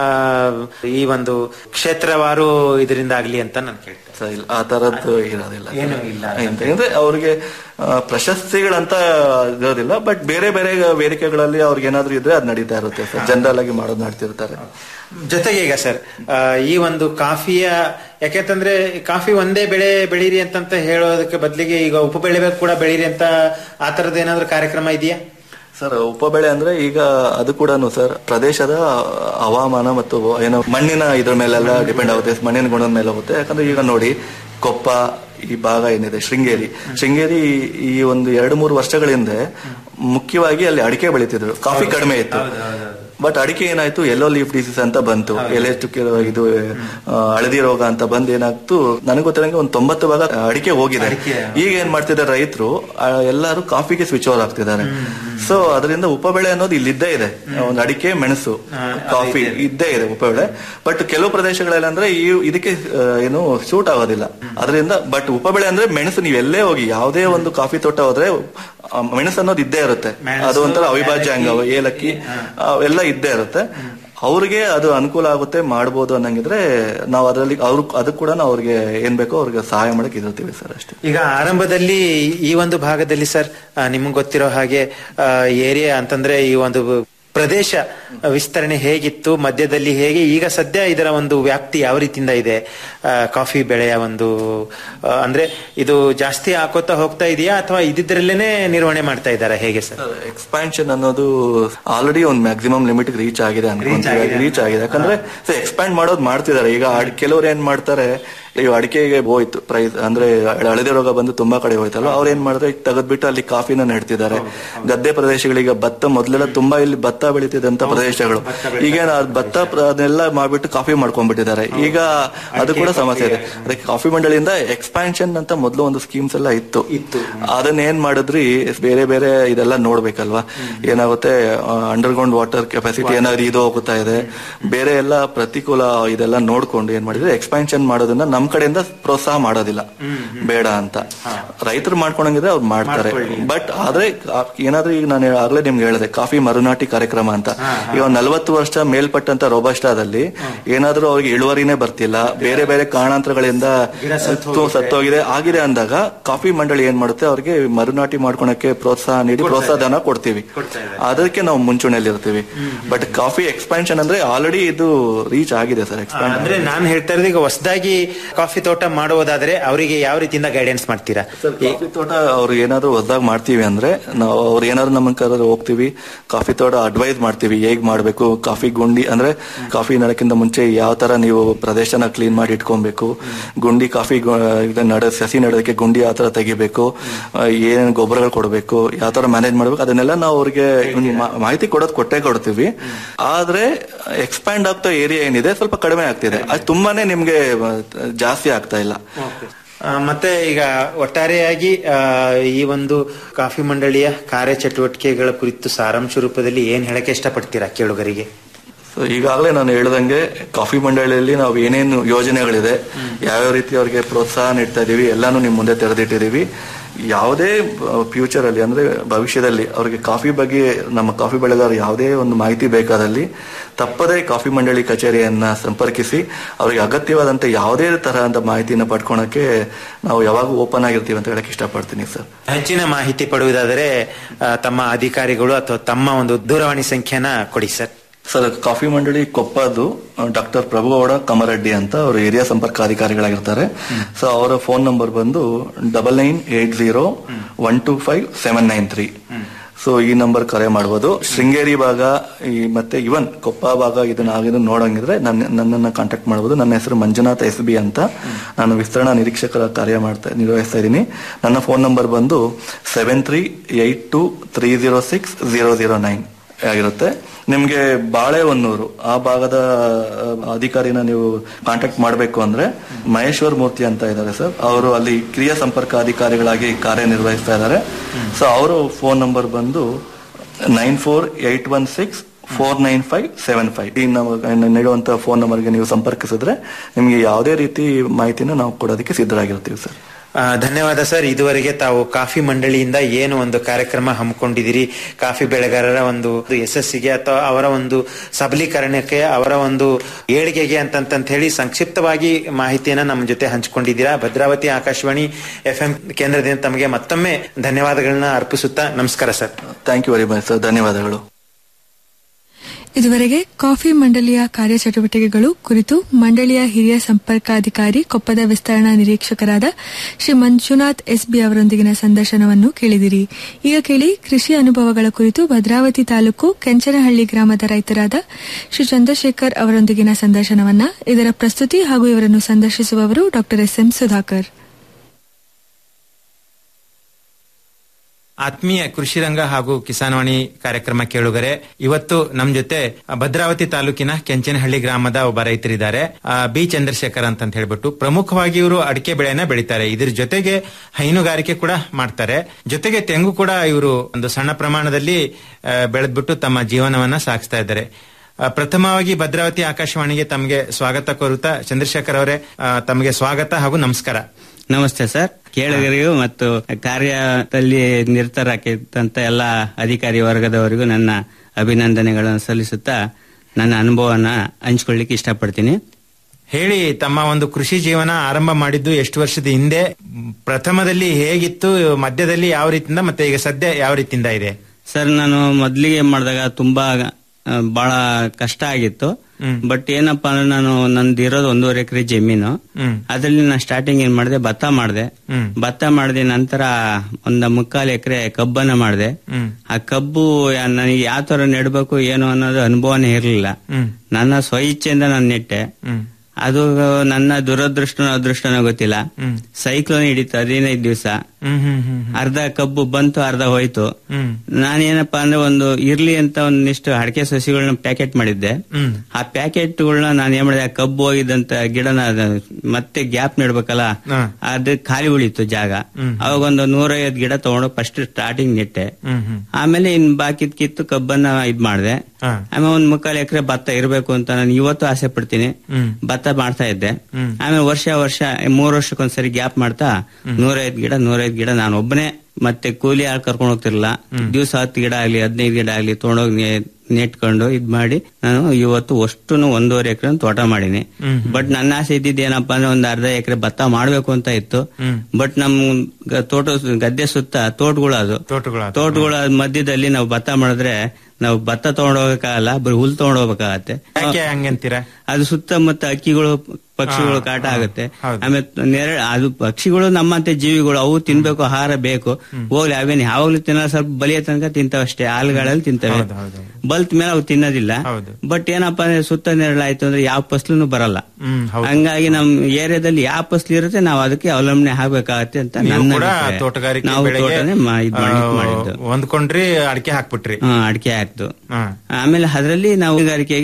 ಈ ಒಂದು ಕ್ಷೇತ್ರವಾರು ಇದರಿಂದ ಆಗ್ಲಿ ಅಂತ ನಾನು ಕೇಳ್ತೇನೆ ಸರ್, ಇಲ್ಲ, ಆ ತರದ್ದು ಇರೋದಿಲ್ಲ ಏನೂ ಇಲ್ಲ. ಅಂದ್ರೆ ಅವ್ರಿಗೆ ಆ, ಪ್ರಶಸ್ತಿಗಳಂತ ಇರೋದಿಲ್ಲ ಬಟ್ ಬೇರೆ ಬೇರೆ ವೇದಿಕೆಗಳಲ್ಲಿ ಅವ್ರಿಗೆ ಏನಾದ್ರು ಇದ್ರೆ ಅದು ನಡೀತಾ ಇರುತ್ತೆ ಸರ್ ಜನರಲ್ ಆಗಿ ಮಾಡೋದು ನಡ್ತಿರ್ತಾರೆ ಜೊತೆಗೆ ಈಗ ಸರ್ ಆ, ಈ ಒಂದು ಕಾಫಿಯ ಯಾಕೆಂತಂದ್ರೆ ಕಾಫಿ ಒಂದೇ ಬೆಳೆ ಬೆಳೀರಿ ಅಂತಂತ ಹೇಳೋದಕ್ಕೆ ಬದಲಿಗೆ ಈಗ ಉಪ ಬೆಳೆ ಕೂಡ ಬೆಳೀರಿ ಅಂತ ಆ ತರದ ಏನಾದ್ರು ಕಾರ್ಯಕ್ರಮ ಇದೆಯಾ ಸರ್ ಉಪಬೆಳೆ ಅಂದ್ರೆ ಈಗ ಅದು ಕೂಡ ಸರ್ ಪ್ರದೇಶದ ಹವಾಮಾನ ಮತ್ತು ಏನೋ ಮಣ್ಣಿನ ಇದ್ರ ಮೇಲೆಲ್ಲ ಡಿಪೆಂಡ್ ಆಗುತ್ತೆ ಮಣ್ಣಿನ ಗುಣದ ಮೇಲೆ ಹೋಗುತ್ತೆ ಯಾಕಂದ್ರೆ ಈಗ ನೋಡಿ ಕೊಪ್ಪ ಈ ಭಾಗ ಏನಿದೆ ಶೃಂಗೇರಿ ಶೃಂಗೇರಿ ಈ ಒಂದು ಎರಡು ಮೂರು ವರ್ಷಗಳ ಹಿಂದೆ ಮುಖ್ಯವಾಗಿ ಅಲ್ಲಿ ಅಡಿಕೆ ಬೆಳೀತಿದ್ರು ಕಾಫಿ ಕಡಿಮೆ ಇತ್ತು ಬಟ್ ಅಡಿಕೆ ಏನಾಯ್ತು ಎಲ್ಲೋ ಲೀಫ್ ಡಿಸೀಸ್ ಅಂತ ಬಂತು ಎಲೆ ಚುಕ್ಕಿ ರೋ- ಇದು ಆ, ಹಳದಿ ರೋಗ ಅಂತ ಬಂದ್ ಏನಾಗ್ತು ನನಗೆ ಗೊತ್ತಿರಂಗೆ ಒಂದು ತೊಂಬತ್ತು ಭಾಗ ಅಡಿಕೆ ಹೋಗಿದೆ ಈಗ ಏನ್ ಮಾಡ್ತಿದ್ದಾರೆ ರೈತರು ಎಲ್ಲರೂ ಕಾಫಿಗೆ ಸ್ವಿಚ್ ಓವರ್ ಆಗ್ತಿದ್ದಾರೆ ಸೊ ಅದರಿಂದ ಉಪಬೆಳೆ ಅನ್ನೋದು ಇಲ್ಲಿದ್ದೇ ಇದೆ ಒಂದು ಅಡಿಕೆ ಮೆಣಸು ಕಾಫಿ ಇದ್ದೇ ಇದೆ ಉಪಬೆಳೆ ಬಟ್ ಕೆಲವು ಪ್ರದೇಶಗಳಲ್ಲಿ ಅಂದ್ರೆ ಈ ಇದಕ್ಕೆ ಆ, ಏನು ಸೂಟ್ ಆಗೋದಿಲ್ಲ ಅದರಿಂದ ಬಟ್ ಉಪಬೆಳೆ ಅಂದ್ರೆ ಮೆಣಸು ನೀವು ಎಲ್ಲೇ ಹೋಗಿ ಯಾವುದೇ ಒಂದು ಕಾಫಿ ತೋಟ ಹೋದ್ರೆ ಆ, ಮೆಣಸು ಅನ್ನೋದು ಇದ್ದೇ ಇರುತ್ತೆ ಅದು ಒಂಥರ ಅವಿಭಾಜ್ಯ ಅಂಗ ಏಲಕ್ಕಿ ಎಲ್ಲ ಇದ್ದೇ ಇರುತ್ತೆ ಅವ್ರಿಗೆ ಅದು ಅನುಕೂಲ ಆಗುತ್ತೆ ಮಾಡ್ಬೋದು ಅನ್ನಂಗಿದ್ರೆ ನಾವು ಅದರಲ್ಲಿ ಅವ್ರು ಅದಕ್ಕೆ ಕೂಡ ನಾವು ಅವ್ರಿಗೆ ಏನ್ ಬೇಕೋ ಅವ್ರಿಗೆ ಸಹಾಯ ಮಾಡಕ್ ಇದಿರ್ತೀವಿ ಸರ್ ಅಷ್ಟೇ ಈಗ ಆರಂಭದಲ್ಲಿ ಈ ಒಂದು ಭಾಗದಲ್ಲಿ ಸರ್ ನಿಮ್ಗೆ ಗೊತ್ತಿರೋ ಹಾಗೆ ಏರಿಯಾ ಅಂತಂದ್ರೆ ಈ ಒಂದು ಪ್ರದೇಶ ವಿಸ್ತರಣೆ ಹೇಗಿತ್ತು ಮಧ್ಯದಲ್ಲಿ ಹೇಗೆ ಈಗ ಸದ್ಯ ಇದರ ಒಂದು ವ್ಯಾಪ್ತಿ ಯಾವ ರೀತಿಯಿಂದ ಇದೆ ಆ, ಕಾಫಿ ಬೆಳೆಯ ಒಂದು ಆ, ಅಂದ್ರೆ ಇದು ಜಾಸ್ತಿ ಹಾಕೋತಾ ಹೋಗ್ತಾ ಇದೆಯಾ ಅಥವಾ ಇದ್ದಿದ್ರಲ್ಲೇನೆ ನಿರ್ವಹಣೆ ಮಾಡ್ತಾ ಇದ್ದಾರೆ ಹೇಗೆ ಸರ್ ಎಕ್ಸ್ಪಾನ್ಷನ್ ಅನ್ನೋದು ಆಲ್ರೆಡಿ ಒಂದು ಮ್ಯಾಕ್ಸಿಮಮ್ ಲಿಮಿಟ್ ರೀಚ್ ಆಗಿದೆ ಅನ್ಕೊಂತೀವಿ ರೀಚ್ ಆಗಿದೆ ಯಾಕಂದ್ರೆ ಎಕ್ಸ್ಪ್ಯಾಂಡ್ ಮಾಡೋದು ಮಾಡ್ತಿದ್ದಾರೆ ಈಗ ಅಡ್- ಕೆಲವ್ರು ಏನ್ ಮಾಡ್ತಾರೆ ಈಗ ಅಡಿಕೆಗೆ ಹೋಯ್ತು ಪ್ರೈಸ್ ಅಂದ್ರೆ ಹಳದಿ ರೋಗ ಬಂದು ತುಂಬಾ ಕಡೆ ಹೋಯ್ತಲ್ಲ ಅವ್ರು ಏನ್ ಮಾಡಿದ್ರೆ ಈಗ ತೆಗೆದ್ಬಿಟ್ಟು ಅಲ್ಲಿ ಕಾಫಿನ ನೆಡ್ತಿದ್ದಾರೆ ಗದ್ದೆ ಪ್ರದೇಶಗಳಿಗೆ ಭತ್ತ ಮೊದ್ಲೆಲ್ಲ ತುಂಬಾ ಇಲ್ಲಿ ಭತ್ತ ಬೆಳೀತಿದ್ದಂತ ಪ್ರದೇಶಗಳು ಈಗ ಏನ್ ಆ ಭತ್ತ ಪ್ರ- ಅದನ್ನೆಲ್ಲ ಮಾಡ್ಬಿಟ್ಟು ಕಾಫಿ ಮಾಡ್ಕೊಂಡ್ಬಿಟ್ಟಿದ್ದಾರೆ ಈಗ ಅದು ಕೂಡ ಸಮಸ್ಯೆ ಇದೆ ಅದಕ್ಕೆ ಕಾಫಿ ಮಂಡಳಿಯಿಂದ ಎಕ್ಸ್ಪಾನ್ಷನ್ ಅಂತ ಮೊದಲು ಒಂದು ಸ್ಕೀಮ್ಸ್ ಎಲ್ಲ ಇತ್ತು ಇತ್ತು ಅದನ್ನ ಏನ್ ಮಾಡಿದ್ರಿ ಬೇರೆ ಬೇರೆ ಇದೆಲ್ಲ ನೋಡ್ಬೇಕಲ್ವಾ ಏನಾಗುತ್ತೆ ಅಂಡರ್ಗ್ರೌಂಡ್ ವಾಟರ್ ಕೆಪಾಸಿಟಿ ಏನಾದ್ರು ಇದು ಹೋಗುತ್ತಾ ಇದೆ ಬೇರೆ ಎಲ್ಲ ಪ್ರತಿಕೂಲ ಇದೆಲ್ಲ ನೋಡ್ಕೊಂಡು ಏನ್ ಮಾಡಿದ್ರೆ ಎಕ್ಸ್ಪಾನ್ಷನ್ ಮಾಡೋದನ್ನ ನಮ್ ಕಡೆಯಿಂದ ಪ್ರೋತ್ಸಾಹ ಮಾಡೋದಿಲ್ಲ ಬೇಡ ಅಂತ ರೈತರು ಮಾಡ್ಕೊಂಡಂಗಿದ್ರೆ ಅವ್ರು ಮಾಡ್ತಾರೆ ಬಟ್ ಆದ್ರೆ ಆ- ಏನಾದ್ರೂ ಈಗ ನಾನು ಆಗ್ಲೇ ನಿಮ್ಗೆ ಹೇಳಿದೆ ಕಾಫಿ ಮರುನಾಟಿ ಕಾರ್ಯಕ್ರಮ ಅಂತ ಈಗ ಒಂದ್ ನಲವತ್ತು ವರ್ಷ ಮೇಲ್ಪಟ್ಟಂತ ರೋಬಸ್ಟಾದಲ್ಲಿ ಏನಾದ್ರೂ ಅವ್ರಿಗೆ ಇಳುವರಿನೇ ಬರ್ತಿಲ್ಲ ಬೇರೆ ಬೇರೆ ಕಾರಣಾಂತರಗಳಿಂದ ಸತ್ತು- ಸತ್ತೋಗಿದೆ ಆಗಿದೆ ಅಂದಾಗ ಕಾಫಿ ಮಂಡಳಿ ಏನ್ ಮಾಡುತ್ತೆ ಅವ್ರಿಗೆ ಮರುನಾಟಿ ಮಾಡ್ಕೊಳಕ್ಕೆ ಪ್ರೋತ್ಸಾಹ ನೀಡಿ ಪ್ರೋತ್ಸಾಹ ಧನ ಕೊಡ್ತೀವಿ ಅದಕ್ಕೆ ನಾವು ಮುಂಚೂಣಿಯಲ್ಲಿ ಇರ್ತೀವಿ ಬಟ್ ಕಾಫಿ ಎಕ್ಸ್ಪಾನ್ಷನ್ ಅಂದ್ರೆ ಆಲ್ರೆಡಿ ಇದು ರೀಚ್ ಆಗಿದೆ ಸರ್ ಎಕ್ಸ್ಪಾನ್ಷನ್ ಅಂದ್ರೆ ನಾನು ಹೇಳ್ತಾ ಇರೋದು ಈಗ ಹೊಸದಾಗಿ ಕಾಫಿ ತೋಟ ಮಾಡುವುದಾದ್ರೆ ಅವರಿಗೆ ಯಾವ ರೀತಿಯಿಂದ ಗೈಡೆನ್ಸ್ ಮಾಡ್ತೀರಾ ಕಾಫಿ ತೋಟ ಅವ್ರು ಏನಾದ್ರು ಹೊಸದಾಗಿ ಮಾಡ್ತೀವಿ ಅಂದ್ರೆ ನಾವು ಅವ್ರು ಏನಾದ್ರು ನಮ್ಮ ಕರೆದ್ರೆ ಹೋಗ್ತೀವಿ ಕಾಫಿ ತೋಟ ಅಡ್ವೈಸ್ ಮಾಡ್ತೀವಿ ಹೇಗ್ ಮಾಡ್ಬೇಕು ಕಾಫಿ ಗುಂಡಿ ಅಂದ್ರೆ ಕಾಫಿ ನಡಕ್ಕಿಂತ ಮುಂಚೆ ಯಾವ ತರ ನೀವು ಪ್ರದೇಶನ ಕ್ಲೀನ್ ಮಾಡಿ ಇಟ್ಕೊಬೇಕು ಗುಂಡಿ ಕಾಫಿ ಗು- ಇದು ನಡ ಸಸಿ ನಡೋದಕ್ಕೆ ಗುಂಡಿ ಯಾವ ತರ ತೆಗಿಬೇಕು ಆ, ಏನೇನ್ ಗೊಬ್ಬರಗಳು ಕೊಡಬೇಕು ಯಾವ ತರ ಮ್ಯಾನೇಜ್ ಮಾಡ್ಬೇಕು ಅದನ್ನೆಲ್ಲ ನಾವು ಅವ್ರಿಗೆ ಒಂದ್ ಮಾ- ಮಾಹಿತಿ ಕೊಡೋದು ಕೊಟ್ಟೆ ಕೊಡ್ತೀವಿ ಆದ್ರೆ ಎಕ್ಸ್ಪ್ಯಾಂಡ್ ಆಗ್ತಾ ಏರಿಯಾ ಏನಿದೆ ಸ್ವಲ್ಪ ಕಡಿಮೆ ಆಗ್ತಿದೆ ಅದು ತುಂಬಾನೇ ನಿಮ್ಗೆ ಆ, ಜಾಸ್ತಿ ಆಗ್ತಾ ಇಲ್ಲ ಆ, ಮತ್ತೆ ಈಗ ಒಟ್ಟಾರೆಯಾಗಿ ಆ, ಈ ಒಂದು ಕಾಫಿ ಮಂಡಳಿಯ ಕಾರ್ಯಚಟುವಟಿಕೆಗಳ ಕುರಿತು ಸಾರಾಂಶ ರೂಪದಲ್ಲಿ ಏನ್ ಹೇಳಕ್ಕೆ ಇಷ್ಟಪಡ್ತೀರಾ ಕೇಳುಗರಿಗೆ ಸೊ ಈಗಾಗಲೇ ನಾನು ಹೇಳ್ದಂಗೆ ಕಾಫಿ ಮಂಡಳಿಯಲ್ಲಿ ನಾವು ಏನೇನು ಯೋಜನೆಗಳಿದೆ ಯಾವ್ಯಾವ ರೀತಿ ಅವರಿಗೆ ಪ್ರೋತ್ಸಾಹ ನೀಡ್ತಾ ಇದೀವಿ ಎಲ್ಲಾನು ನಿಮ್ ಮುಂದೆ ತೆರೆದಿಟ್ಟಿದೀವಿ ಯಾವುದೇ ಫ್ಯೂಚರ್ ಅಲ್ಲಿ ಅಂದ್ರೆ ಭವಿಷ್ಯದಲ್ಲಿ ಅವರಿಗೆ ಕಾಫಿ ಬಗ್ಗೆ ನಮ್ಮ ಕಾಫಿ ಬೆಳೆಗಾರ ಯಾವುದೇ ಒಂದು ಮಾಹಿತಿ ಬೇಕಾದಲ್ಲಿ ತಪ್ಪದೇ ಕಾಫಿ ಮಂಡಳಿ ಕಚೇರಿಯನ್ನ ಸಂಪರ್ಕಿಸಿ ಅವರಿಗೆ ಅಗತ್ಯವಾದಂತ ಯಾವುದೇ ತರಹದ ಮಾಹಿತಿನ ಪಡ್ಕೊಳಕ್ಕೆ ನಾವು ಯಾವಾಗೂ ಓಪನ್ ಆಗಿರ್ತೀವಿ ಅಂತ ಹೇಳಕ್ ಇಷ್ಟಪಡ್ತೀನಿ ಸರ್ ಹೆಚ್ಚಿನ ಮಾಹಿತಿ ಪಡುವುದಾದರೆ ಆ, ತಮ್ಮ ಅಧಿಕಾರಿಗಳು ಅಥವಾ ತಮ್ಮ ಒಂದು ದೂರವಾಣಿ ಸಂಖ್ಯೆನ ಕೊಡಿ ಸರ್ ಸರ್ ಕಾಫಿ ಮಂಡಳಿ ಕೊಪ್ಪದು ಡಾಕ್ಟರ್ ಪ್ರಭುಗೌಡ ಕಮರಡ್ಡಿ ಅಂತ ಅವರು ಏರಿಯಾ ಸಂಪರ್ಕಾಧಿಕಾರಿಗಳಾಗಿರ್ತಾರೆ ಸೊ ಅವರ ಫೋನ್ ನಂಬರ್ ಬಂದು double nine eight zero one two five seven nine three so ಈ ನಂಬರ್ ಕರೆ ಮಾಡಬಹುದು ಶೃಂಗೇರಿ ಭಾಗ ಈ ಮತ್ತೆ ಇವನ್ ಕೊಪ್ಪ ಭಾಗ ಇದನ್ನ ಆಗಿದ್ದು ನೋಡಂಗಿದ್ರೆ ನನ್ನ ನನ್ನನ್ನ ಕಾಂಟ್ಯಾಕ್ಟ್ ಮಾಡಬಹುದು ನನ್ನ ಹೆಸರು ಮಂಜುನಾಥ್ ಎಸ್ ಬಿ ಅಂತ ನಾನು ವಿಸ್ತರಣಾ ನಿರೀಕ್ಷಕರ ಕಾರ್ಯ ಮಾಡ್ತಾ ನಿರ್ವಹಿಸ್ತಾ ಇದ್ದೀನಿ ನನ್ನ ಫೋನ್ ನಂಬರ್ ಬಂದು seven three eight two three zero six zero zero nine ಆಗಿರುತ್ತೆ ನಿಮ್ಗೆ ಬಾಳೆಹೊನ್ನೂರು ಆ ಭಾಗದ ಆ, ಅಧಿಕಾರಿನ ನೀವು ಕಾಂಟ್ಯಾಕ್ಟ್ ಮಾಡಬೇಕು ಅಂದ್ರೆ ಮಹೇಶ್ವರ್ ಮೂರ್ತಿ ಅಂತ ಇದ್ದಾರೆ ಸರ್ ಅವರು ಅಲ್ಲಿ ಕ್ರಿಯಾ ಸಂಪರ್ಕ ಅಧಿಕಾರಿಗಳಾಗಿ ಕಾರ್ಯನಿರ್ವಹಿಸ್ತಾ ಇದ್ದಾರೆ ಸೊ ಅವರು ಫೋನ್ ನಂಬರ್ ಬಂದು nine four eight one six four nine five seven five ಈ ನಮ್ಮ ನೀಡುವಂತ ಫೋನ್ ನಂಬರ್ಗೆ ನೀವು ಸಂಪರ್ಕಿಸಿದ್ರೆ ನಿಮ್ಗೆ ಯಾವುದೇ ರೀತಿ ಮಾಹಿತಿನ ನಾವು ಕೊಡೋದಕ್ಕೆ ಸಿದ್ಧರಾಗಿರ್ತೀವಿ ಸರ್ ಆ, ಧನ್ಯವಾದ ಸರ್ ಇದುವರೆಗೆ ತಾವು ಕಾಫಿ ಮಂಡಳಿಯಿಂದ ಏನು ಒಂದು ಕಾರ್ಯಕ್ರಮ ಹಮ್ಮಿಕೊಂಡಿದ್ದೀರಿ ಕಾಫಿ ಬೆಳೆಗಾರರ ಒಂದು ಯಶಸ್ಸಿಗೆ ಅಥವಾ ಅವರ ಒಂದು ಸಬಲೀಕರಣಕ್ಕೆ ಅವರ ಒಂದು ಏಳಿಗೆಗೆ ಅಂತಂತ ಹೇಳಿ ಸಂಕ್ಷಿಪ್ತವಾಗಿ ಮಾಹಿತಿಯನ್ನ ನಮ್ಮ ಜೊತೆ ಹಂಚಿಕೊಂಡಿದ್ದೀರಾ ಭದ್ರಾವತಿ ಆಕಾಶವಾಣಿ ಎಫ್ ಎಂ ಕೇಂದ್ರದಿಂದ ತಮಗೆ ಮತ್ತೊಮ್ಮೆ ಧನ್ಯವಾದಗಳನ್ನ ಅರ್ಪಿಸುತ್ತಾ ನಮಸ್ಕಾರ sir thank you very much sir ಧನ್ಯವಾದಗಳು ಇದುವರೆಗೆ ಕಾಫಿ ಮಂಡಳಿಯ ಕಾರ್ಯಚಟುವಟಿಕೆಗಳು ಕುರಿತು ಮಂಡಳಿಯ ಹಿರಿಯ ಸಂಪರ್ಕಾಧಿಕಾರಿ ಕೊಪ್ಪದ ವಿಸ್ತರಣಾ ನಿರೀಕ್ಷಕರಾದ ಶ್ರೀ ಮಂಜುನಾಥ್ ಎಸ್ಬಿ ಅವರೊಂದಿಗಿನ ಸಂದರ್ಶನವನ್ನು ಕೇಳಿದಿರಿ ಈಗ ಕೇಳಿ ಕೃಷಿ ಅನುಭವಗಳ ಕುರಿತು ಭದ್ರಾವತಿ ತಾಲೂಕು ಕೆಂಚನಹಳ್ಳಿ ಗ್ರಾಮದ ರೈತರಾದ ಶ್ರೀ ಚಂದ್ರಶೇಖರ್ ಅವರೊಂದಿಗಿನ ಸಂದರ್ಶನವನ್ನ ಇದರ ಪ್ರಸ್ತುತಿ ಹಾಗೂ ಇವರನ್ನು ಸಂದರ್ಶಿಸುವವರು ಡಾ ಎಸ್ ಎಂ ಸುಧಾಕರ್ ಆತ್ಮೀಯ ಕೃಷಿ ರಂಗ ಹಾಗೂ ಕಿಸಾನ್ವಾಣಿ ಕಾರ್ಯಕ್ರಮ ಕೇಳುಗರೆ ಇವತ್ತು ನಮ್ ಜೊತೆ ಭದ್ರಾವತಿ ತಾಲೂಕಿನ ಕೆಂಚನಹಳ್ಳಿ ಗ್ರಾಮದ ಒಬ್ಬ ರೈತರಿದ್ದಾರೆ ಆ, ಬಿ ಚಂದ್ರಶೇಖರ್ ಅಂತ ಹೇಳ್ಬಿಟ್ಟು ಪ್ರಮುಖವಾಗಿ ಇವರು ಅಡಿಕೆ ಬೆಳೆಯನ್ನ ಬೆಳೀತಾರೆ ಇದ್ರ ಜೊತೆಗೆ ಹೈನುಗಾರಿಕೆ ಕೂಡ ಮಾಡ್ತಾರೆ ಜೊತೆಗೆ ತೆಂಗು ಕೂಡ ಇವರು ಒಂದು ಸಣ್ಣ ಪ್ರಮಾಣದಲ್ಲಿ ಆ, ಬೆಳೆದ್ಬಿಟ್ಟು ತಮ್ಮ ಜೀವನವನ್ನ ಸಾಗಿಸ್ತಾ ಇದ್ದಾರೆ ಆ, ಪ್ರಥಮವಾಗಿ ಭದ್ರಾವತಿ ಆಕಾಶವಾಣಿಗೆ ತಮಗೆ ಸ್ವಾಗತ ಕೋರುತ್ತಾ ಚಂದ್ರಶೇಖರ್ ಅವರೇ ಆ, ತಮಗೆ ಸ್ವಾಗತ ಹಾಗೂ ನಮಸ್ಕಾರ ನಮಸ್ತೆ ಸರ್ ಕೇಳುಗರಿಗೂ ಮತ್ತು ಕಾರ್ಯದಲ್ಲಿ ನಿರತರಾಗಿದ್ದಂತ ಎಲ್ಲ ಅಧಿಕಾರಿ ವರ್ಗದವರಿಗೂ ನನ್ನ ಅಭಿನಂದನೆಗಳನ್ನು ಸಲ್ಲಿಸುತ್ತಾ ನನ್ನ ಅನುಭವನ ಹಂಚ್ಕೊಳ್ಳಿಕ್ಕೆ ಇಷ್ಟಪಡ್ತೀನಿ ಹೇಳಿ ತಮ್ಮ ಒಂದು ಕೃಷಿ ಜೀವನ ಆರಂಭ ಮಾಡಿದ್ದು ಎಷ್ಟು ವರ್ಷದ ಹಿಂದೆ ಮ್, ಪ್ರಥಮದಲ್ಲಿ ಹೇಗಿತ್ತು ಮಧ್ಯದಲ್ಲಿ ಯಾವ ರೀತಿಯಿಂದ ಮತ್ತೆ ಈಗ ಸದ್ಯ ಯಾವ ರೀತಿಯಿಂದ ಇದೆ ಸರ್ ನಾನು ಮೊದಲಿಗೆ ಮಾಡಿದಾಗ ತುಂಬಾ ಆ, ಬಹಳ ಕಷ್ಟ ಆಗಿತ್ತು ಬಟ್ ಏನಪ್ಪಾ ಅಂದ್ರೆ ನಾನು ನಂದು ಇರೋದು ಒಂದೂವರೆ ಎಕರೆ ಜಮೀನು ಹ್ಮ್. ಅದ್ರಲ್ಲಿ ನಾನು ಸ್ಟಾರ್ಟಿಂಗ್ ಏನ್ ಮಾಡಿದೆ ಭತ್ತ ಮಾಡಿದೆ ಹ್ಮ್. ಭತ್ತ ಮಾಡಿದ ನಂತರ ಒಂದ ಮುಕ್ಕಾಲು ಎಕರೆ ಕಬ್ಬನ್ನ ಮಾಡಿದೆ ಹ್ಮ್. ಆ ಕಬ್ಬು ಯಾ- ನನಗೆ ಯಾವ ತರ ನೆಡ್ಬೇಕು ಏನು ಅನ್ನೋದು ಅನುಭವನೇ ಇರಲಿಲ್ಲ ಹ್ಮ್. ನನ್ನ ಸ್ವಇಚ್ಛೆಯಿಂದ ನಾನು ನೆಟ್ಟೆ ಹ್ಮ್. ಅದು ನನ್ನ ದುರದೃಷ್ಟನೋ ಅದೃಷ್ಟನೋ ಗೊತ್ತಿಲ್ಲ ಹ್ಮ್. ಸೈಕ್ಲೋನ್ ಹಿಡಿತು ಹದಿನೈದು ದಿವಸ ಹ್ಮ್ ಹ್ಮ್ ಹ್ಮ್ ಅರ್ಧ ಕಬ್ಬು ಬಂತು ಅರ್ಧ ಹೋಯ್ತು ಹ್ಮ್ ನಾನೇನಪ್ಪಾ ಅಂದ್ರೆ ಒಂದು ಇರ್ಲಿ ಅಂತ ಒಂದಿಷ್ಟು ಅಡಕೆ ಸಸಿಗಳನ್ನ ಪ್ಯಾಕೆಟ್ ಮಾಡಿದ್ದೆ ಹ್ಮ್ ಆ ಪ್ಯಾಕೆಟ್ಗಳನ್ನ ನಾನು ಏನ್ ಮಾಡಿದೆ ಆ ಕಬ್ಬು ಹೋಗಿದ್ದಂತ ಗಿಡನ ಅದ ಮತ್ತೆ ಗ್ಯಾಪ್ ನೆಡ್ಬೇಕಲ್ಲ ಹಾ. ಅದು ಖಾಲಿ ಉಳಿತು ಜಾಗ ಹ್ಮ್. ಅವಾಗ ಒಂದು ನೂರೈವತ್ತು ಗಿಡ ತಗೊಂಡು ಫಸ್ಟ್ ಸ್ಟಾರ್ಟಿಂಗ್ ನೆಟ್ಟೆ ಹ್ಮ್ ಹ್ಮ್ ಆಮೇಲೆ ಇನ್ ಬಾಕಿದ್ ಕಿತ್ತು ಕಬ್ಬನ್ನ ಇದ್ ಮಾಡಿದೆ ಹಾ. ಆಮೇಲೆ ಒಂದ್ ಮುಕ್ಕಾಲು ಎಕರೆ ಭತ್ತ ಇರಬೇಕು ಅಂತ ನಾನು ಇವತ್ತು ಆಸೆ ಪಡ್ತೀನಿ ಹ್ಮ್. ಭತ್ತ ಮಾಡ್ತಾ ಇದ್ದೆ ಹ್ಮ್. ಆಮೇಲೆ ವರ್ಷ ವರ್ಷ ಮೂರ್ ವರ್ಷಕ್ಕೊಂದ್ಸರಿ ಗ್ಯಾಪ್ ಮಾಡ್ತಾ ನೂರೈವತ್ತು ಗಿಡ ನೂರೈವತ್ತು ಗಿಡ ನಾನು ಒಬ್ಬನೇ ಮತ್ತೆ ಕೂಲಿ ಆಳ್ ಕರ್ಕೊಂಡು ಹೋಗ್ತಿರ್ಲಿಲ್ಲ ದಿವಸ ಹತ್ತು ಗಿಡ ಆಗ್ಲಿ ಹದಿನೈದು ಗಿಡ ಆಗ್ಲಿ ತೊಗೊಂಡೋಗಿ ನೆ- ನೆಟ್ಕೊಂಡು ಇದ್ ಮಾಡಿ ನಾನು ಇವತ್ತು ಅಷ್ಟು ಒಂದೂವರೆ ಎಕರೆ ತೋಟ ಮಾಡೀನಿ ಹ್ಮ್. ಬಟ್ ನನ್ನ ಆಸೆ ಇದ್ದಿದ್ದು ಏನಪ್ಪಾ ಅಂದ್ರೆ ಒಂದ್ ಅರ್ಧ ಎಕರೆ ಭತ್ತ ಮಾಡ್ಬೇಕು ಅಂತ ಇತ್ತು ಹ್ಮ್. ಬಟ್ ನಮ್ ಗ- ತೋಟ ಗದ್ದೆ ಸುತ್ತ ತೋಟಗಳು ಅದು ತೋಟಗಳು ಅದು. ತೋಟಗಳ ಮಧ್ಯದಲ್ಲಿ ನಾವು ಭತ್ತ ಮಾಡಿದ್ರೆ ನಾವು ಭತ್ತ ತಗೊಂಡ್ ಹೋಗಕ್ಕಾಗಲ್ಲ ಬರೀ ಹುಲ್ ತಗೊಂಡ್ ಹೋಗ್ಬೇಕಾಗತ್ತೆ ಯಾಕೆ ಹಂಗಂತೀರಾ ಅದು ಸುತ್ತಮುತ್ತ ಅಕ್ಕಿಗಳು ಪಕ್ಷಿಗಳು ಹಾ, ಕಾಟ ಹಾ, ಆಗುತ್ತೆ ಹೌದು. ಆಮೇಲೆ ನೆರ ಅದು ಪಕ್ಷಿಗಳು ನಮ್ಮಂತೆ ಜೀವಿಗಳು ಅವು ತಿನ್ಬೇಕು ಆಹಾರ ಬೇಕು ಹೋಗ್ಲಿ ಅವೇನು ಯಾವಾಗ್ಲೂ ತಿನ್ನಲ್ಲ ಸ್ವಲ್ಪ ಬಲಿಯ ತನಕ ತಿಂತಾವಷ್ಟೇ ಹಾಲುಗಳಲ್ಲಿ ತಿಂತವೆ ಹೌದು, ಹೌದು. ಬಲ್ತ್ ಮೇಲೆ ಅವು ತಿನ್ನೋದಿಲ್ಲ ಹೌದು. ಬಟ್ ಏನಪ್ಪಾ ಅಂದ್ರೆ ಸುತ್ತ ನೆರಳಾಯ್ತು ಅಂದ್ರೆ ಯಾವ ಫಸ್ಲೂ ಬರಲ್ಲ ಹ್ಮ್ ಹೌದು ಹಂಗಾಗಿ ನಮ್ ಏರಿಯಾದಲ್ಲಿ ಯಾವ ಫಸ್ಲು ಇರುತ್ತೆ ನಾವು ಅದಕ್ಕೆ ಅವಲಂಬನೆ ಆಗ್ಬೇಕಾಗತ್ತೆ ಅಂತ ನೀವು ನನ್ನ ಕೂಡ ಅಭಿಪ್ರಾಯ. ತೋಟಗಾರಿಕೆ ನಾವು ಬೆಳೆಗೆ ತೋಟನೇ ಮಾ- ಇದ್ ಮಾಡ್ಲಿಕ್ಕೆ ಮಾಡಿದ್ದು ಹೊಂದ್ಕೊಂಡ್ರಿ ಅಡಿಕೆ ಹಾಕ್ಬಿಟ್ರಿ ಹಾ ಅಡಿಕೆ ಹಾಕ್ತು ಹಾ ಆಮೇಲೆ ಅದರಲ್ಲಿ ನಾವು ಹೈನುಗಾರಿಕೆಗೆ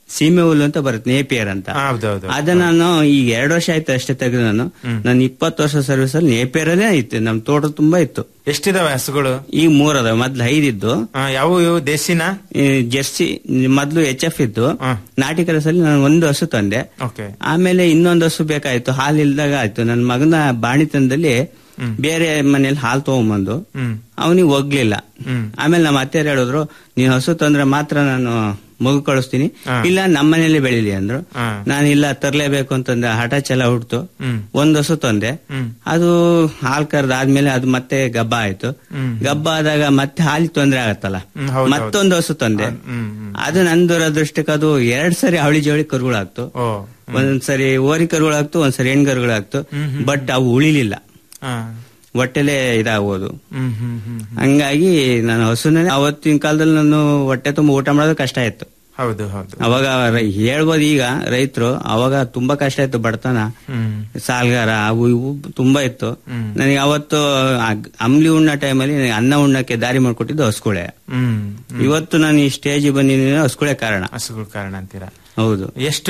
ಸೀಮೆ ಹುಲ್ಲು ಅಂತ ಬರುತ್ತೆ ನೇಪಿಯರ್ ಅಂತ ಹೌದೌದು ಅದನ್ನ ನಾನು ಈಗ ಎರಡು ವರ್ಷ ಆಯ್ತು ಅಷ್ಟೇ ತೆಗೆದು ನಾನು ನಾನು ಇಪ್ಪತ್ತು ವರ್ಷ ಸರ್ವಿಸ್ ಅಲ್ಲಿ ನೇಪಿಯರನೇ ಇತ್ತು ನಮ್ ತೋಟ ತುಂಬಾ ಇತ್ತು ಎಷ್ಟಿದಾವೆ ಹಸುಗಳು ಈಗ ಮೂರ್ ಅದಾವ ಮೊದ್ಲು ಐದಿದ್ದು ಆ, ಯಾವ ಇವು ದೇಸಿನ ಈ ಜೆರ್ಸಿ ಮೊದ್ಲು ಎಚ್ ಎಫ್ ಇತ್ತು ನಾಟಿ ಕೆಲಸದಲ್ಲಿ ನಾನು ಒಂದು ಹಸು ತಂದೆ ಓಕೆ ಆಮೇಲೆ ಇನ್ನೊಂದು ಹಸು ಬೇಕಾಯ್ತು ಹಾಲು ಇಲ್ದಾಗ ಆಯ್ತು ನನ್ನ ಮಗನ ಬಾಣಿತನದಲ್ಲಿ ಬೇರೆ ಮನೇಲಿ ಹಾಲು ತಗೊಂಬಂದು ಅವನಿಗೆ ಹೋಗ್ಲಿಲ್ಲ ಆಮೇಲೆ ನಮ್ಮ ಅತ್ತೆಯರು ಹೇಳಿದ್ರು ನೀನ್ ಹಸು ತಂದ್ರೆ ಮಾತ್ರ ನಾನು ಮಗು ಕಳಿಸ್ತೀನಿ ಇಲ್ಲ ನಮ್ಮ ಮನೇಲಿ ಬೆಳಿಲಿ ಅಂದ್ರು ನಾನು ಇಲ್ಲ ತರ್ಲೇಬೇಕು ಅಂತಂದೆ ಹಠ ಛಲ ಹುಡ್ತು ಒಂದ್ ಹಸು ತಂದೆ ಅದು ಹಾಲ್ ಕರ್ದಾದ್ಮೇಲೆ ಅದು ಮತ್ತೆ ಗಬ್ಬ ಆಯ್ತು ಗಬ್ಬ ಆದಾಗ ಮತ್ತೆ ಹಾಲಿ ತೊಂದ್ರೆ ಆಗತ್ತಲ್ಲ ಹ್ಮ್, ಹೌದು, ಮತ್ತೊಂದು ಹಸು ತಂದೆ ಅದು ನನ್ ದುರದೃಷ್ಟಕ್ಕೆ ಅದು ಎರಡ್ ಸರಿ ಅವಳಿ ಜವಳಿ ಕರುಗಳಾಗ್ತು ಓ ಒಂದ್ಸರಿ ಓರಿ ಕರುಗಳಾಗ್ತು ಒಂದ್ಸರಿ ಹೆಣ್ ಕರುಗಳಾಗ್ತು ಬಟ್ ಅವು ಉಳಿಲಿಲ್ಲ ಆ, ಹೊಟ್ಟೆಲೆ ಇದಾಗೋದು ಹ್ಮ್ ಹ್ಮ್ ಹ್ಮ್ ಹಂಗಾಗಿ ನಾನು ಹಸುನೇ ಅವತ್ತಿನ ಕಾಲದಲ್ಲಿ ನಾನು ಹೊಟ್ಟೆ ತುಂಬ ಊಟ ಮಾಡೋದು ಕಷ್ಟ ಇತ್ತು ಹೌದು ಹೌದು ಅವಾಗ ರೈ- ಹೇಳ್ಬೋದು ಈಗ ರೈತರು ಅವಾಗ ತುಂಬಾ ಕಷ್ಟ ಇತ್ತು ಬಡತನ ಹ್ಮ್ ಸಾಲ್ಗಾರ ಅವು ಇವು ತುಂಬಾ ಇತ್ತು ನನಗೆ ಅವತ್ತು ಆ ಅಂಬ್ಲಿ ಉಣ್ಣ ಟೈಮಲ್ಲಿ ಅನ್ನ ಉಣ್ಣಕ್ಕೆ ದಾರಿ ಮಾಡ್ಕೊಟ್ಟಿದ್ದು ಹಸ್ಕುಳೆ ಹ್ಮ್ ಇವತ್ತು ನಾನು ಈ ಸ್ಟೇಜ್ ಬಂದಿದ್ದೀನಿ ಹಸ್ಕುಳೆ ಕಾರಣ ಹಸುಗಳ ಕಾರಣ ಅಂತೀರಾ ಹೌದು ಎಷ್ಟು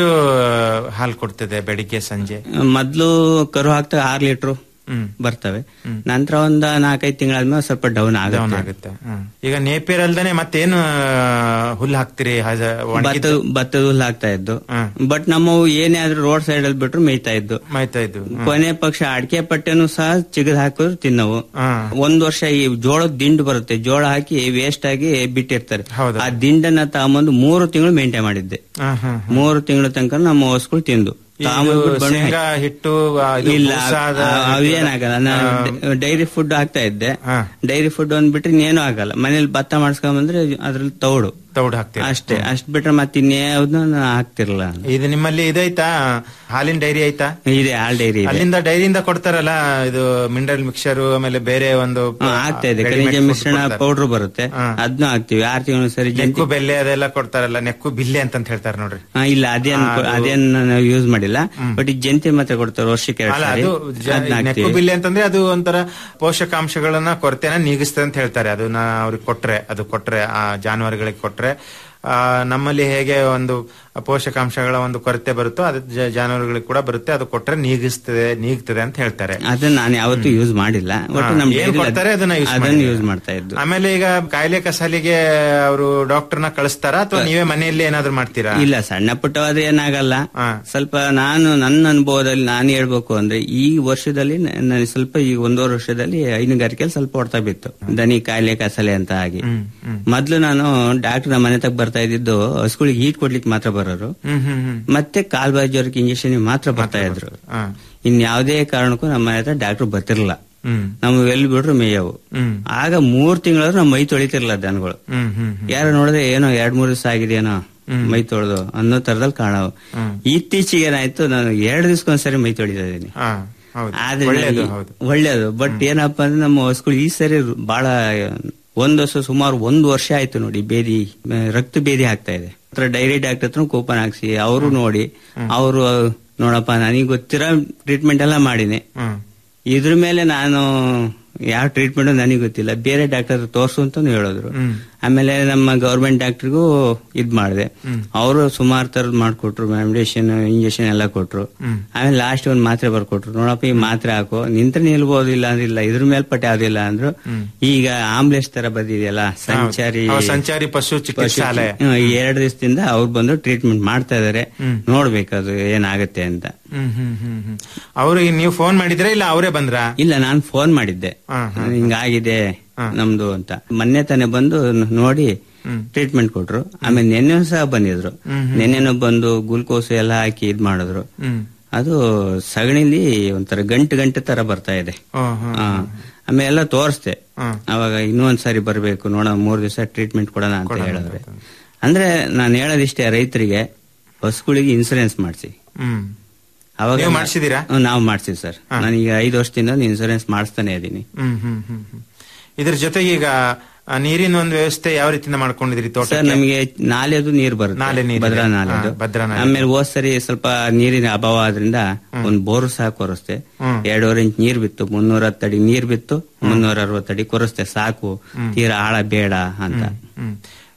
ಹಾಲು ಕೊಡ್ತದೆ ಬೆಳಿಗ್ಗೆ ಸಂಜೆ ಮೊದ್ಲು ಕರು ಹಾಕ್ತಾ ಆರ್ ಲೀಟ್ರು ಬರ್ತವೆ ನಂತರ ಒಂದ್ ನಾಲ್ಕೈದು ತಿಂಗಳಾದ್ಮೇಲೆ ಸ್ವಲ್ಪ ಡೌನ್ ಡೌನ್ ಆಗುತ್ತೆ ಆಗುತ್ತೆ ಹ್ಮ್. ಈಗ ನೇಪಿಯರ್ ಅಲ್ದೇನೆ ಮತ್ತೇನು ಆ, ಹುಲ್ಲು ಹಾಕ್ತಿರಿ ಹಜ- ಒಣಗಿದ್ದು? ಭತ್ತ ಭತ್ತದ ಹುಲ್ಲು ಹಾಕ್ತಾ ಇದ್ದು ಬಟ್ ನಮ್ಮವು ಏನೇ ಆದ್ರೂ ರೋಡ್ ಸೈಡ್ ಅಲ್ಲಿ ಬಿಟ್ರು ಮೇಯ್ತಾ ಇದ್ದು ಮಾಯ್ತಾ ಇದ್ದು ಹ್ಮ್. ಕೊನೆ ಪಕ್ಷ ಅಡಿಕೆ ಪಟ್ಟೆನು ಸಹ ಚಿಗದ್ ಹಾಕಿದ್ರು ತಿನ್ನವು ಒಂದ್ ವರ್ಷ ಈ ಜೋಳದ ದಿಂಡು ಬರುತ್ತೆ ಜೋಳ ಹಾಕಿ ವೇಸ್ಟ್ ಆಗಿ ಬಿಟ್ಟಿರ್ತಾರೆ ಆ ದಿಂಡನ್ನ ತಗೊಂಬಂದು ಮೂರು ತಿಂಗಳು ಮೇಂಟೈನ್ ಮಾಡಿದ್ದೆ ಹಾ, ಹಾ. ಮೂರು ತಿಂಗಳ ತನಕ ನಮ್ಮ ಹಸುಗಳು ತಿಂದು ಇದು ತಗೊಂಬಂದ್ಬಿಟ್ಟು ಬಣ್ಣ ಶೇಂಗಾ ಹಾಕಿ- ಹಿಟ್ಟು ಆ, ಇದು ಇಲ್ಲ ಬೂಸ ಅದ ಆ- ಅವೇನಾಗಲ್ಲ ನಾನು ಡೈರಿ ಫುಡ್ ಹಾಕ್ತಾ ಇದ್ದೆ ಡೈರಿ ಫುಡ್ ಅಂದ್ಬಿಟ್ರೆ ಇನ್ನೇನು ಆಗಲ್ಲ ಮನೇಲಿ ಭತ್ತ ಮಾಡಿಸ್ಕೊಂಬಂದ್ರೆ ಅದ್ರಲ್ಲಿ ತೌಡು ತೌಡು ಹಾಕ್ತೀರಿ ಅಷ್ಟೇ ಅಷ್ಟ್ ಬಿಟ್ರೆ ಮತ್ತೆ ಇನ್ನೇವ್ದು ಹಾಕ್ತಿರಲ್ಲ ಇದು ನಿಮ್ಮಲ್ಲಿ ಇದೈತಾ ಹಾಲಿನ ಡೈರಿ ಐತಾ ಇದೆ ಹಾಲ್ ಡೈರಿ ಇದೆ ಅಲ್ಲಿಂದ ಡೈರಿಯಿಂದ ಕೊಡ್ತಾರಲ್ಲ ಇದು ಮಿನರಲ್ ಮಿಕ್ಸರ್ ಆಮೇಲೆ ಬೇರೆ ಒಂದು ಹಾ, ಆಗ್ತಾ ಇದೆ ready-made ಖನಿಜ food ಮಿಶ್ರಣ ಕೊಡ್ತಾರೆ. ಪೌಡರ್ ಬರುತ್ತೆ ಅದನ್ನ ಹಾಕ್ತಿವಿ ಆರ್ ತಿಂಗಳು ಸರಿ ನೆಕ್ಕು ಬೆಲ್ಲೆ ಅದೆಲ್ಲ ಕೊಡ್ತಾರಲ್ಲ ನೆಕ್ಕು ಬಿಲ್ಲೆ ಅಂತ ಹೇಳ್ತಾರೆ ನೋಡ್ರಿ ಹಾ, ಇಲ್ಲ ಅದೇನ್ ಆ, ಅದು- ಅದೇನ್ ನಾವು ಯೂಸ್ ಮಾಡಿಲ್ಲ ಬಟ್ ಈ ಜಂತಿ ಮಾತ್ರ ಕೊಡ್ತಾರೆ ವರ್ಷಕ್ಕೆ ಎರಡು ಅಲ್ಲ ಸಾರಿ ಅದು ಜ- ಅದ್ನ ನೆಕ್ಕು ಹಾಕ್ತಿವಿ ಬಿಲ್ಲೆ ಅಂತಂದ್ರೆ ಅದು ಒಂಥರ ಪೋಷಕಾಂಶಗಳನ್ನ ಕೊರತೆನ ನೀಗಿಸ್ತದೆ ಅಂತ ಹೇಳ್ತಾರೆ ಅದನ್ನ ಅವ್ರಿಗೆ ಕೊಟ್ರೆ ಅದು ಕೊಟ್ರೆ ಆ ಜಾನುವಾರುಗಳಿಗೆ ಕೊಟ್ರೆ ಆ, ನಮ್ಮಲ್ಲಿ ಹೇಗೆ ಒಂದು ಪೋಷಕಾಂಶಗಳ ಒಂದು ಕೊರತೆ ಬರುತ್ತೋ ಅದು ಜ- ಜಾನುವಾರುಗಳಿಗೆ ಕೂಡ ಬರುತ್ತೆ ಅದು ಕೊಟ್ರೆ ನೀಗಿಸ್ತದೆ ನೀಗ್ತದೆ ಅಂತ ಹೇಳ್ತಾರೆ ಅದನ್ನ ನಾನು ಯಾವತ್ತೂ ಯೂಸ್ ಮಾಡಿಲ್ಲ ಒಟ್ಟು ಹಾ, ನಮ್ ಏನ್ dairy ಕೊಡ್ತಾರೆ ಅದನ್ನ use ಅದನ್ನ ಮಾಡಿದ್ದೀರಾ? ಯೂಸ್ ಮಾಡ್ತಾ ಇದ್ದು ಆಮೇಲೆ ಈಗ ಕಾಯಿಲೆ ಕಸಾಲಿಗೆ ಅವರು ಡಾಕ್ಟರ್ನ ಕಳಿಸ್ತಾರಾ ಅಥವಾ ನೀವೇ ಮನೆಯಲ್ಲಿ ಏನಾದ್ರು ಮಾಡ್ತೀರಾ ಇಲ್ಲ ಸಣ್ಣ ಪುಟ್ಟವಾದ್ರೆ ಏನಾಗಲ್ಲ ಸ್ವಲ್ಪ ನಾನು ನನ್ನ ಅನುಭವದಲ್ಲಿ ನಾನು ಹೇಳ್ಬೇಕು ಅಂದ್ರೆ ಈ ವರ್ಷದಲ್ಲಿ ನ- ನನಗೆ ಸ್ವಲ್ಪ ಈ ಒಂದೂವರೆ ವರ್ಷದಲ್ಲಿ ಹೈನುಗಾರಿಕೆಯಲ್ಲಿ ಸ್ವಲ್ಪ ಹೊಡ್ತಾ ಬಿತ್ತು ದನಿ ಕಾಯಿಲೆ ಕಸಲೆ ಅಂತ ಆಗಿ ಮೊದ್ಲು ನಾನು ಡಾಕ್ಟರ್ ಮನೆ ತಗ ಬರ್ತಾ ಇದ್ದಿದ್ದು ಹಸುಗಳಿಗೆ ಹೀಟ್ ಕೊಡ್ಲಿಕ್ಕೆ ಮಾತ್ರ ಬರೋರು ಹ್ಮ್ ಹ್ಮ್ ಹ್ಮ್ ಮತ್ತೆ ಕಾಲ್ಬಾಯಿ ಜ್ವರಕ್ಕೆ ಇಂಜೆಕ್ಷನ್ ಮಾತ್ರ ಬರ್ತಾ ಇದ್ರು ಹಾ. ಇನ್ ಯಾವುದೇ ಕಾರಣಕ್ಕೂ ನಮ್ಮ ಮನೆ ಹತ್ರ ಡಾಕ್ಟರ್ ಬರ್ತಿರ್ಲಿಲ್ಲ ಹ್ಮ್ ನಾವು ಎಲ್ಲಿ ಬಿಟ್ರು ಮೇಯವು ಹ್ಮ್ ಆಗ ಮೂರ್ ತಿಂಗಳಾದ್ರೂ ನಮ್ಮ ಮೈ ತೊಳಿತಿರ್ಲಿಲ್ಲ ದನಗಳು ಹ್ಮ್ ಹ್ಮ್ ಹ್ಮ್ ಯಾರು ನೋಡಿದ್ರೆ ಏನೋ ಎರಡ್ ಮೂರು ದಿವಸ ಆಗಿದೆಯೇನೋ ಮೈ ತೊಳೆದು ಅನ್ನೋ ತರದಲ್ಲಿ ಕಾಣವು ಇತ್ತೀಚೆಗೆ ಏನಾಯ್ತು ನಾನು ಎರಡು ದಿವಸಕ್ಕೊಂದ್ಸರಿ ಮೈ ತೊಳಿತಾ ಇದೀನಿ ಹಾ ಹೌದು ಆದ್ರೆ ಒಳ್ಳೇದು ನಾನು- ಹೌದು ಒಳ್ಳೇದು ಬಟ್ ಏನಪ್ಪಾ ಅಂದ್ರೆ ನಮ್ಮ ಹಸುಗಳು ಈ ಸರಿ ಬಹಳ ಒಂದ್ ವರ್ಷ ಸುಮಾರು ಒಂದು ವರ್ಷ ಆಯ್ತು ನೋಡಿ ಬೇದಿ ಆ, ರಕ್ತ ಬೇದಿ ಆಗ್ತಾ ಇದೆ ಹತ್ರ ಡೈರಿ ಡಾಕ್ಟರ್ ಹತ್ರ ಕೂಪನ್ ಹಾಕ್ಸಿ ಅವರು ನೋಡಿ ಅವರು ನೋಡಪ್ಪ ನನಗೆ ಗೊತ್ತಿರೋ ಟ್ರೀಟ್ಮೆಂಟ್ ಎಲ್ಲ ಮಾಡಿನಿ ಹ್ಮ್ ಇದ್ರ ಮೇಲೆ ನಾನು ಯಾವ ಟ್ರೀಟ್ಮೆಂಟ್ ನನಗೆ ಗೊತ್ತಿಲ್ಲ ಬೇರೆ ಡಾಕ್ಟರ್ ತೋರ್ಸು ಅಂತಾನು ಹೇಳಿದ್ರು ಆಮೇಲೆ ನಮ್ಮ ಗೌರ್ಮೆಂಟ್ ಡಾಕ್ಟರ್ಗೂ ಇದ್ ಮಾಡಿದೆ ಅವರು ಸುಮಾರು ತರದ್ ಮಾಡ್ಕೊಟ್ರು ಮೆಡಿಸಿನ್ ಇಂಜೆಕ್ಷನ್ ಎಲ್ಲ ಕೊಟ್ರು ಆಮೇಲೆ ಲಾಸ್ಟ್ ಒಂದ್ ಮಾತ್ರೆ ಬರ್ಕೊಟ್ರು ನೋಡಪ್ಪ ಈ ಮಾತ್ರೆ ಹಾಕೋ ನಿಂತ್ರ ನಿಲ್ಬೋದು ಇಲ್ಲ ಅಂದಿಲ್ಲ ಇದ್ರ ಮೇಲ್ಪಟ್ಟೆ ಯಾವ್ದಿಲ್ಲ ಅಂದ್ರು ಈಗ ಆಂಬುಲೆನ್ಸ್ ತರ ಬಂದಿದೆಯಲ್ಲ ಸಂಚಾರಿ ಹೌದು, ಸಂಚಾರಿ ಪಶು ಚಿಕಿತ್ಸಾಲಯ. ಹ್ಮ್, ಈ ಎರಡು ದಿವಸದಿಂದ ಅವ್ರು ಬಂದು ಟ್ರೀಟ್ಮೆಂಟ್ ಮಾಡ್ತಾ ಇದಾರೆ ನೋಡ್ಬೇಕದು ಏನಾಗುತ್ತೆ ಅಂತ ಹ್ಮ್ ಹ್ಮ್ ಹ್ಮ್ ಹ್ಮ್ ಅವ್ರಿಗೆ ನೀವು ಫೋನ್ ಮಾಡಿದ್ರೆ ಇಲ್ಲ ಅವರೇ ಬಂದ್ರಾ ಇಲ್ಲ ನಾನು ಫೋನ್ ಮಾಡಿದ್ದೆ ಹಿಂಗಾಗಿದೆ ನಮ್ದು ಅಂತ ಮೊನ್ನೆ ತಾನೇ ಬಂದು ನ- ನೋಡಿ ಟ್ರೀಟ್ಮೆಂಟ್ ಕೊಟ್ರು ಆಮೇಲೆ ನೆನ್ನೆ ಸಹ ಬಂದಿದ್ರು ನೆನ್ನೆನೂ ಬಂದು ಗ್ಲೂಕೋಸ್ ಎಲ್ಲ ಹಾಕಿ ಇದ್ ಮಾಡಿದ್ರು ಹ್ಮ್ ಅದು ಸಗಣಿಲಿ ಒಂಥರ ಗಂಟು ಗಂಟೆ ತರ ಬರ್ತಾ ಇದೆ ಓ, ಹ್ಮ್, ಆ, ಆಮೇಲೆ ಎಲ್ಲ ತೋರಿಸ್ದೆ ಅವಾಗ ಇನ್ನೂ ಒಂದ್ಸರಿ ಬರ್ಬೇಕು ನೋಡೋಣ ಮೂರ್ ದಿವಸ ಟ್ರೀಟ್ಮೆಂಟ್ ಕೊಡೋಣ ಅಂತ ಹೇಳಿದ್ರೆ ಅಂದ್ರೆ ನಾನು ಹೇಳೋದಿಷ್ಟೇ ರೈತರಿಗೆ ಹಸುಗಳಿಗೆ ಇನ್ಸೂರೆನ್ಸ್ ಮಾಡಿಸಿ ಹ್ಮ್ ಅವಾಗ ನೀವು ಮಾಡ್ಸಿದೀರಾ? ಹ್ಮ್, ನಾವು ಮಾಡ್ತೀವಿ ಸರ್ ನಾನೀಗ ಐದು ವರ್ಷದಿಂದ ಇನ್ಸೂರೆನ್ಸ್ ಮಾಡಿಸ್ತಾನೆ ಇದೀನಿ ಹ್ಮ್ ಹ್ಮ್ ಹ್ಮ್ ಹ್ಮ್ ಇದ್ರ ಜೊತೆಗೆ ಈಗ ಆ, ನೀರಿನ ಒಂದು ವ್ಯವಸ್ಥೆ ಯಾವ ರೀತಿಯಿಂದ ಮಾಡ್ಕೊಂಡಿದ್ರಿ ತೋಟ ಸರ್ ನಮಗೆ ನಾಲೆದು ನೀರು ಬರುತ್ತೆ ನಾಲೆ ನೀರಿದೆ. ಭದ್ರಾ ನಾಲೆದು ಹಾ, ಭದ್ರಾ ನಾಲೆ. ಆಮೇಲೆ ಹೋದ್ ಸರಿ ಸ್ವಲ್ಪ ನೀರಿನ ಅಭಾವ ಆದ್ರಿಂದ ಒಂದ್ ಬೋರ್ ಸಹ ಕೊರಸ್ತೆ ಹ್ಮ್. ಎರಡೂವರೆ ಇಂಚ್ ನೀರ್ ಬಿತ್ತು ಮುನ್ನೂರ ಹತ್ತಡಿ ನೀರ್ ಬಿತ್ತು ಮುನ್ನೂರ ಅರವತ್ತಡಿ ಕೊರಸ್ತೆ ಸಾಕು ತೀರಾ ಆಳ ಬೇಡ ಅಂತ ಹ್ಮ್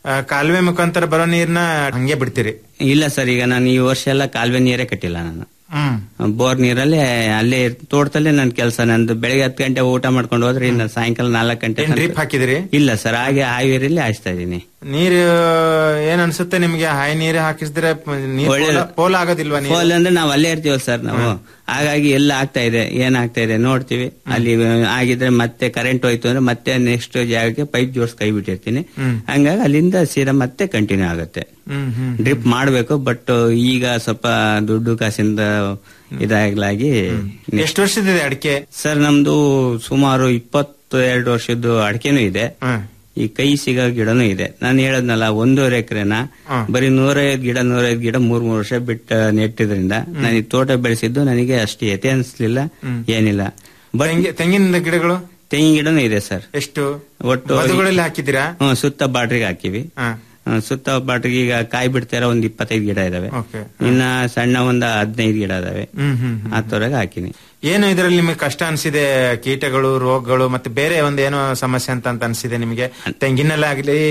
ಆ, ಕಾಲುವೆ ಮುಖಾಂತರ ಬರೋ ನೀರ್ನ ಹಂಗೆ ಬಿಡ್ತೀರಿ ಇಲ್ಲ ಸರ್ ಈಗ ನಾನು ಈ ವರ್ಷ ಎಲ್ಲ ಕಾಲುವೆ ನೀರೇ ಕಟ್ಟಿಲ್ಲ ನಾನು ಹ್ಮ್ ಬೋರ್ ನೀರಲ್ಲೇ ಅಲ್ಲೇ ತೋಟದಲ್ಲೇ ನನ್ನ ಕೆಲಸ ನಂದು ಬೆಳಗ್ಗೆ ಹತ್ತು ಗಂಟೆ ಊಟ ಮಾಡ್ಕೊಂಡು ಹೋದ್ರೆ ಇನ್ನು ಸಾಯಂಕಾಲ ನಾಲ್ಕು ಗಂಟೆ ಏನ್ ಡ್ರಿಪ್ ಹಾಕಿದಿರಿ ಇಲ್ಲ ಸರ್ ಹಾಗೆ ಹಾವೇರಿಯಲ್ಲಿ ಹಾಯಿಸ್ತಾ ಇದೀನಿ ನೀರು ಏನ್ ಅನ್ಸುತ್ತೆ ನಿಮ್ಗೆ ಹಾಯಿ ನೀರು ಹಾಕಿಸಿದ್ರೆ ನೀರ್ ಒಳ್ಳೆ- ಪೋಲ- ಪೋಲ ಆಗೋದಿಲ್ವಾ ನೀರು ಫೋಲ್ ಅಂದ್ರೆ ನಾವು ಅಲ್ಲೇ ಇರ್ತೀವಲ್ಲ ಸರ್ ನಾವು ಹಾಗಾಗಿ ಎಲ್ಲ ಆಗ್ತಾ ಇದೆ ಏನ್ ಆಗ್ತಾ ಇದೆ ನೋಡ್ತೀವಿ ಅಲ್ಲಿ ಆಗಿದ್ರೆ ಮತ್ತೆ ಕರೆಂಟ್ ಹೋಯ್ತು ಅಂದ್ರೆ ಮತ್ತೆ ನೆಕ್ಸ್ಟ್ ಜಾಗಕ್ಕೆ ಪೈಪ್ ಜೋಡ್ಸ್ ಕೈ ಬಿಟ್ಟಿರ್ತೀನಿ ಹ್ಮ್. ಹಂಗಾಗಿ ಅಲ್ಲಿಂದ ಸೀದಾ ಮತ್ತೆ ಕಂಟಿನ್ಯೂ ಆಗುತ್ತೆ ಹ್ಮ್ ಹ್ಮ್ ಡ್ರಿಪ್ ಮಾಡಬೇಕು ಬಟ್ ಈಗ ಸ್ವಲ್ಪ ದುಡ್ಡು ಕಾಸಿಂದ ಇದಾಗ್ಲಾಗಿ ಎಷ್ಟು ವರ್ಷದಿದೆ ಅಡಿಕೆ ಸರ್ ನಮ್ದು ಸುಮಾರು ಇಪ್ಪತ್ತು ಎರಡು ವರ್ಷದ್ದು ಅಡಿಕೆನೂ ಇದೆ ಈ ಕೈ ಸಿಗೋ ಗಿಡನೂ ಇದೆ ನಾನು ಹೇಳದ್ನಲ್ಲ ಒಂದೂವರೆ ಎಕರೆನ ಬರೀ ನೂರೈವತ್ತು ಗಿಡ ನೂರೈವತ್ತು ಗಿಡ ಮೂರ್ ಮೂರು ವರ್ಷ ಬಿಟ್ಟು ನೆಟ್ಟಿದ್ರಿಂದ ನಾನು ಈ ತೋಟ ಬೆಳೆಸಿದ್ದು ನನಗೆ ಅಷ್ಟು ಯತೆ ಅನ್ಸ್ಲಿಲ್ಲ ಏನಿಲ್ಲ ಬಟ್ ತೆಂಗಿನ ಗಿಡಗಳು ತೆಂಗಿನ ಗಿಡನೂ ಇದೆ ಸರ್ ಎಷ್ಟು ಒಟ್ಟು ಬದುಗಳಲ್ಲಿ ಹಾಕಿದ್ದೀರಾ ಹ್ಮ್ ಸುತ್ತ ಬಾಟ್ರಿಗೆ ಹಾಕಿವಿ ಹಾ. ಹ್ಮ್, ಸುತ್ತ ಬಾಟ್ರಿಗೆ ಈಗ ಕಾಯಿ ಬಿಡ್ತಾರ ಒಂದ್ ಇಪ್ಪತ್ತೈದು ಗಿಡ ಇದಾವೆ ಓಕೆ ಇನ್ನ ಸಣ್ಣ ಒಂದ್ ಹದಿನೈದು ಗಿಡ ಇದಾವೆ ಹ್ಮ್ ಹ್ಮ್ ಆ ತರಗ ಹಾಕಿನಿ ಏನು ಇದರಲ್ಲಿ ನಿಮಗೆ ಕಷ್ಟ ಅನ್ಸಿದೆ ಕೀಟಗಳು ರೋಗಗಳು ಮತ್ತೆ ಬೇರೆ ಒಂದ್ ಏನೋ ಸಮಸ್ಯೆ ಅಂತ ಅಂತ ಅನ್ಸಿದೆ ನಿಮಗೆ ತೆಂಗಿನಲ್ಲಾಗ್ಲಿ